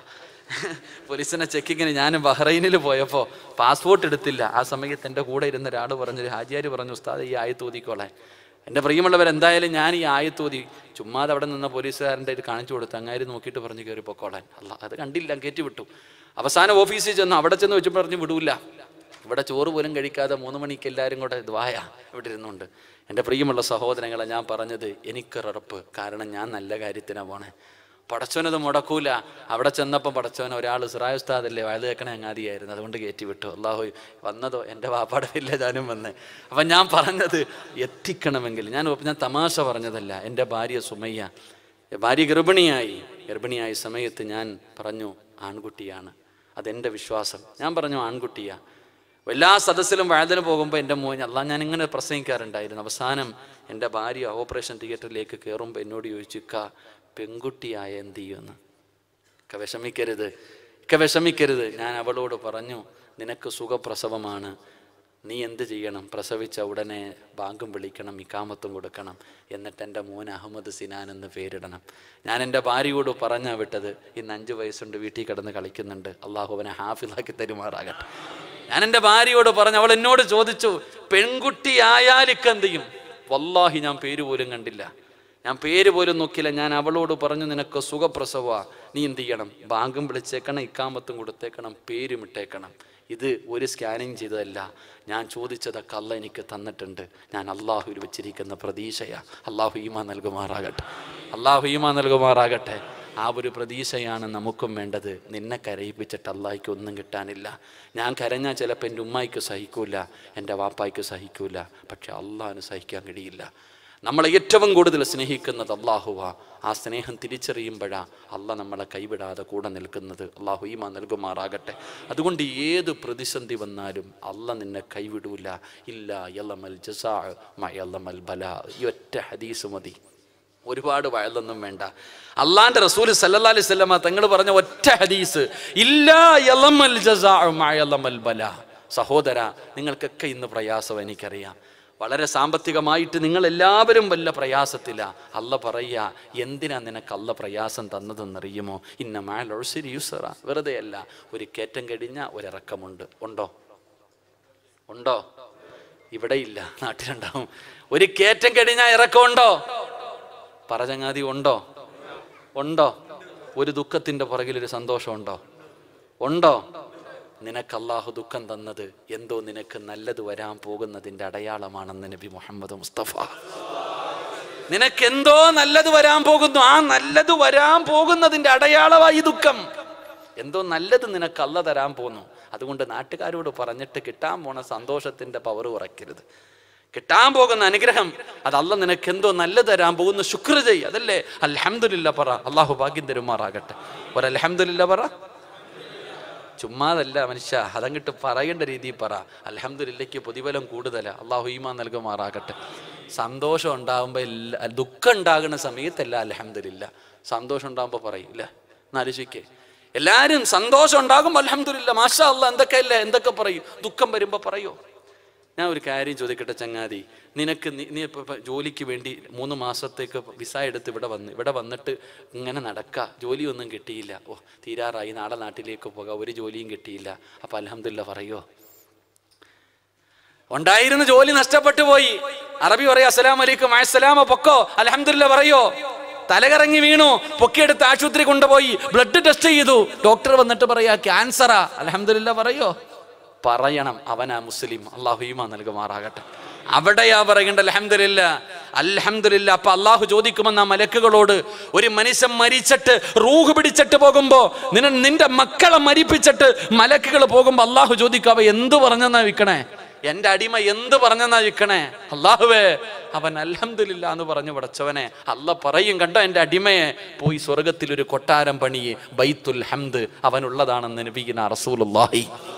പോലീസിനെ ചെക്കിങ്ങിന് ഞാൻ ബഹ്റൈനിൽ പോയപ്പോൾ പാസ്പോർട്ട് എടുത്തില്ല ആ സമയത്ത് എൻ്റെ കൂടെ ഇരുന്ന ഒരാൾ പറഞ്ഞു ഹാജിയാർ പറഞ്ഞു ഉസ്താദ് ഈ ആയത്ത് ഊതിക്കോളെ എൻ്റെ പ്രിയമുള്ളവർ എന്തായാലും ഞാൻ ഈ ആയത്ത് ഊതി ചുമ്മാതെ അവിടെ നിന്ന പോലീസുകാരൻ്റെ ഇത് കാണിച്ചു കൊടുത്തു അങ്ങാര് നോക്കിയിട്ട് പറഞ്ഞു കയറി പൊക്കോളാൻ അല്ല അത് കണ്ടില്ല കയറ്റി വിട്ടു അവസാനം ഓഫീസിൽ ചെന്ന് അവിടെ ചെന്ന് വെച്ച് പറഞ്ഞു വിടൂല ഇവിടെ ചോറ് പോലും കഴിക്കാതെ മൂന്ന് മണിക്ക് എല്ലാവരും കൂടെ ദ്വായ ഇവിടെ ഇരുന്നുണ്ട് എൻ്റെ പ്രിയമുള്ള സഹോദരങ്ങളെ ഞാൻ പറഞ്ഞത് എനിക്കൊരറപ്പ് കാരണം ഞാൻ നല്ല കാര്യത്തിനാണ് പോണേ പടച്ചവനത് മുടക്കൂല അവിടെ ചെന്നപ്പം പടച്ചവൻ ഒരാൾ സിറായ ഉസ്താദല്ലേ വയത് കേൾക്കണ അങ്ങാതിയായിരുന്നു അതുകൊണ്ട് കയറ്റി വിട്ടു അള്ളാഹു വന്നതോ എൻ്റെ വാപ്പാടെ വലിയ ഞാനും വന്ന് അപ്പം ഞാൻ പറഞ്ഞത് എത്തിക്കണമെങ്കിൽ ഞാൻ ഞാൻ തമാശ പറഞ്ഞതല്ല എൻ്റെ ഭാര്യ സുമയ്യ ഭാര്യ ഗർഭിണിയായി ഗർഭിണിയായ സമയത്ത് ഞാൻ പറഞ്ഞു ആൺകുട്ടിയാണ് അതെൻ്റെ വിശ്വാസം ഞാൻ പറഞ്ഞു ആൺകുട്ടിയാ എല്ലാ സദസ്സിലും വഴുതന് പോകുമ്പോൾ എൻ്റെ മോൻ അല്ല ഞാൻ ഇങ്ങനെ പ്രസംഗിക്കാറുണ്ടായിരുന്നു അവസാനം എൻ്റെ ഭാര്യ ഓപ്പറേഷൻ തിയേറ്ററിലേക്ക് കയറുമ്പോൾ എന്നോട് ചോദിച്ചു ഇക്ക പെൺകുട്ടിയായ എന്ത് ചെയ്യുമെന്ന് ഇക്ക വിഷമിക്കരുത് ഇക്ക വിഷമിക്കരുത് ഞാൻ അവളോട് പറഞ്ഞു നിനക്ക് സുഖപ്രസവമാണ് നീ എന്ത് ചെയ്യണം പ്രസവിച്ച ഉടനെ ബാങ്കും വിളിക്കണം ഇക്കാമത്തും കൊടുക്കണം എന്നിട്ട് എൻ്റെ മോൻ അഹമ്മദ് സിനാൻ എന്ന് പേരിടണം ഞാൻ എൻ്റെ ഭാര്യയോട് പറഞ്ഞാ വിട്ടത് ഇന്ന് അഞ്ച് വയസ്സുണ്ട് വീട്ടിൽ കിടന്ന് കളിക്കുന്നുണ്ട് അള്ളാഹു അവനെ ഹാഫിലാക്കി തരുമാറാകട്ടെ ഞാൻ എൻ്റെ ഭാര്യയോട് പറഞ്ഞു അവൾ എന്നോട് ചോദിച്ചു പെൺകുട്ടിയായാൽ ഇക്ക എന്ത് ചെയ്യും വല്ലാഹി ഞാൻ പേര് പോലും കണ്ടില്ല ഞാൻ പേര് പോലും നോക്കില്ല ഞാൻ അവളോട് പറഞ്ഞു നിനക്ക് സുഖപ്രസവ നീ എന്ത് ചെയ്യണം ബാങ്കും വിളിച്ചേക്കണം ഇക്കാമത്തും കൊടുത്തേക്കണം പേരും ഇട്ടേക്കണം ഇത് ഒരു സ്കാനിങ് ചെയ്തതല്ല ഞാൻ ചോദിച്ചതൊക്കെ അല്ല എനിക്ക് തന്നിട്ടുണ്ട് ഞാൻ അള്ളാഹുവിൽ വെച്ചിരിക്കുന്ന പ്രതീക്ഷയാ അള്ളാഹു ഈമ നൽകുമാറാകട്ടെ അള്ളാഹു ഈമ നൽകുമാറാകട്ടെ ആ ഒരു പ്രതീക്ഷയാണ് നമുക്കും വേണ്ടത് നിന്നെ കരയിപ്പിച്ചിട്ട് അള്ളാഹിക്ക് ഒന്നും കിട്ടാനില്ല ഞാൻ കരഞ്ഞാൽ ചിലപ്പോൾ എൻ്റെ ഉമ്മായിക്ക് സഹിക്കൂല എൻ്റെ വാപ്പായ്ക്ക് സഹിക്കൂല പക്ഷെ അള്ളാഹിന് സഹിക്കാൻ കഴിയില്ല നമ്മളെ ഏറ്റവും കൂടുതൽ സ്നേഹിക്കുന്നത് അള്ളാഹുവാ ആ സ്നേഹം തിരിച്ചറിയുമ്പോഴാ അല്ല നമ്മളെ കൈവിടാതെ കൂടെ നിൽക്കുന്നത് അള്ളാഹു ഈമ നൽകുമാറാകട്ടെ അതുകൊണ്ട് ഏത് പ്രതിസന്ധി വന്നാലും അല്ല നിന്നെ കൈവിടൂല ഇല്ല യലമൽ ജസാ മയലമൽ ബല ഈ ഒറ്റ ഹദീസ് മതി ഒരുപാട് വയലൊന്നും വേണ്ട അള്ളാന്റെ റസൂൽ സല്ലല്ലാഹു അലൈഹി വസല്ലമ തങ്ങൾ പറഞ്ഞ ഒറ്റ ഹദീസ് ഇല്ലാ യലമൽ ജസാ മയലമൽ ബല സഹോദര നിങ്ങൾക്കൊക്കെ ഇന്ന് പ്രയാസം എനിക്കറിയാം വളരെ സാമ്പത്തികമായിട്ട് നിങ്ങൾ എല്ലാവരും വല്ല പ്രയാസത്തില അല്ല പറയുക എന്തിനാ നിനക്ക് അല്ല പ്രയാസം തന്നതെന്നറിയുമോ ഇന്ന മാലൊഴിശരി യൂസറ വെറുതെ അല്ല ഒരു കയറ്റം കഴിഞ്ഞ ഒരിറക്കമുണ്ട് ഉണ്ടോ ഉണ്ടോ ഇവിടെ ഇല്ല നാട്ടിലുണ്ടാവും ഒരു കയറ്റം കഴിഞ്ഞാൽ ഇറക്കമുണ്ടോ പറചങ്ങാതി ഉണ്ടോ ഉണ്ടോ ഒരു ദുഃഖത്തിൻ്റെ പുറകിൽ ഒരു സന്തോഷമുണ്ടോ ഉണ്ടോ നിനക്ക് അള്ളാഹു ദുഃഖം തന്നത് എന്തോ നിനക്ക് നല്ലത് വരാൻ പോകുന്നതിൻ്റെ അടയാളമാണെന്ന് നബി മുഹമ്മദ് മുസ്തഫ നിനക്ക് എന്തോ നല്ലത് വരാൻ പോകുന്നു ആ നല്ലത് വരാൻ പോകുന്നതിൻ്റെ അടയാളമായി ദുഃഖം എന്തോ നല്ലത് നിനക്ക് അല്ല തരാൻ പോന്നു അതുകൊണ്ട് നാട്ടുകാരോട് പറഞ്ഞിട്ട് കിട്ടാൻ പോണ സന്തോഷത്തിന്റെ പവർ കുറയ്ക്കരുത് കിട്ടാൻ പോകുന്ന അനുഗ്രഹം അതല്ല നിനക്ക് എന്തോ നല്ലത് തരാൻ പോകുന്ന ശുക്ർ ചെയ് അതല്ലേ അൽഹംദുലില്ല പറ അള്ളാഹു ഭാഗ്യം തരുമാറാകട്ടെ ഒരു അൽഹംദുലില്ല പറ ചുമ്മാതല്ല മനുഷ്യ അതങ്ങിട്ട് പറയേണ്ട രീതിയിൽ പറ അലഹമ്മദില്ലയ്ക്ക് പ്രതിഫലം കൂടുതലാ അള്ളാഹു ഈമാൻ നൽകുമാറാകട്ടെ സന്തോഷം ഉണ്ടാകുമ്പോൾ എല്ലാ ദുഃഖം ഉണ്ടാകുന്ന സമയത്തല്ല അലഹമ്മദില്ല സന്തോഷം ഉണ്ടാകുമ്പോൾ പറയും ഇല്ല എന്നാലോചിക്കേ എല്ലാവരും സന്തോഷം ഉണ്ടാകുമ്പോൾ അലഹമ്മദില്ല മാഷാ അല്ല എന്തൊക്കെയല്ലേ എന്തൊക്കെ പറയും ദുഃഖം വരുമ്പോൾ പറയോ ഞാൻ ഒരു കാര്യം ചോദിക്കട്ടെ ചങ്ങാതി നിനക്ക് നീ നീ ഇപ്പൊ ഇപ്പൊ ജോലിക്ക് വേണ്ടി മൂന്ന് മാസത്തേക്ക് വിസ എടുത്ത് ഇവിടെ വന്ന് ഇവിടെ വന്നിട്ട് ഇങ്ങനെ നടക്കുക ജോലിയൊന്നും കിട്ടിയില്ല ഓ തീരാറായി നാളെ നാട്ടിലേക്ക് പോകാം ഒരു ജോലിയും കിട്ടിയില്ല അപ്പം അലഹമില്ല പറയോ ഉണ്ടായിരുന്ന ജോലി നഷ്ടപ്പെട്ടു പോയി അറബി പറയാ അസ്സലാം വലൈക്കും അസ്സലാമ പൊക്കോ അലഹമില്ല പറയോ തലകറങ്ങി വീണു പൊക്കിയെടുത്ത് ആശുപത്രി കൊണ്ടുപോയി ബ്ലഡ് ടെസ്റ്റ് ചെയ്തു ഡോക്ടർ വന്നിട്ട് പറയാ ക്യാൻസറാ അലഹമില്ല പറയോ പറയണം അവനാ മുസ്ലിം അള്ളാഹു ഈമാ നൽകുമാറാകട്ടെ അവിടെയാ പറയേണ്ട അലഹമില്ല അലഹമില്ല അപ്പൊ അള്ളാഹു ചോദിക്കുമെന്ന ആ മലക്കുകളോട് ഒരു മനുഷ്യൻ മരിച്ചിട്ട് റൂഹ് പിടിച്ചിട്ട് പോകുമ്പോ നിന നിന്റെ മക്കളെ മരിപ്പിച്ചിട്ട് മലക്കുകൾ പോകുമ്പോ അള്ളാഹു ചോദിക്കും അവ എന്ത് പറഞ്ഞെന്നാ വിൽക്കണേ എന്റെ അടിമ എന്ത് പറഞ്ഞെന്നാ വിൽക്കണേ അള്ളാഹുവേ അവൻ അൽഹംദുലില്ല എന്ന് പറഞ്ഞു പടച്ചവനെ അല്ല പറയും കണ്ടോ എൻ്റെ അടിമയെ പോയി സ്വർഗത്തിൽ ഒരു കൊട്ടാരം പണിയെ ബൈത്തുൽ ഹംദ് അവനുള്ളതാണെന്ന് നബീന റസൂലുള്ളാഹി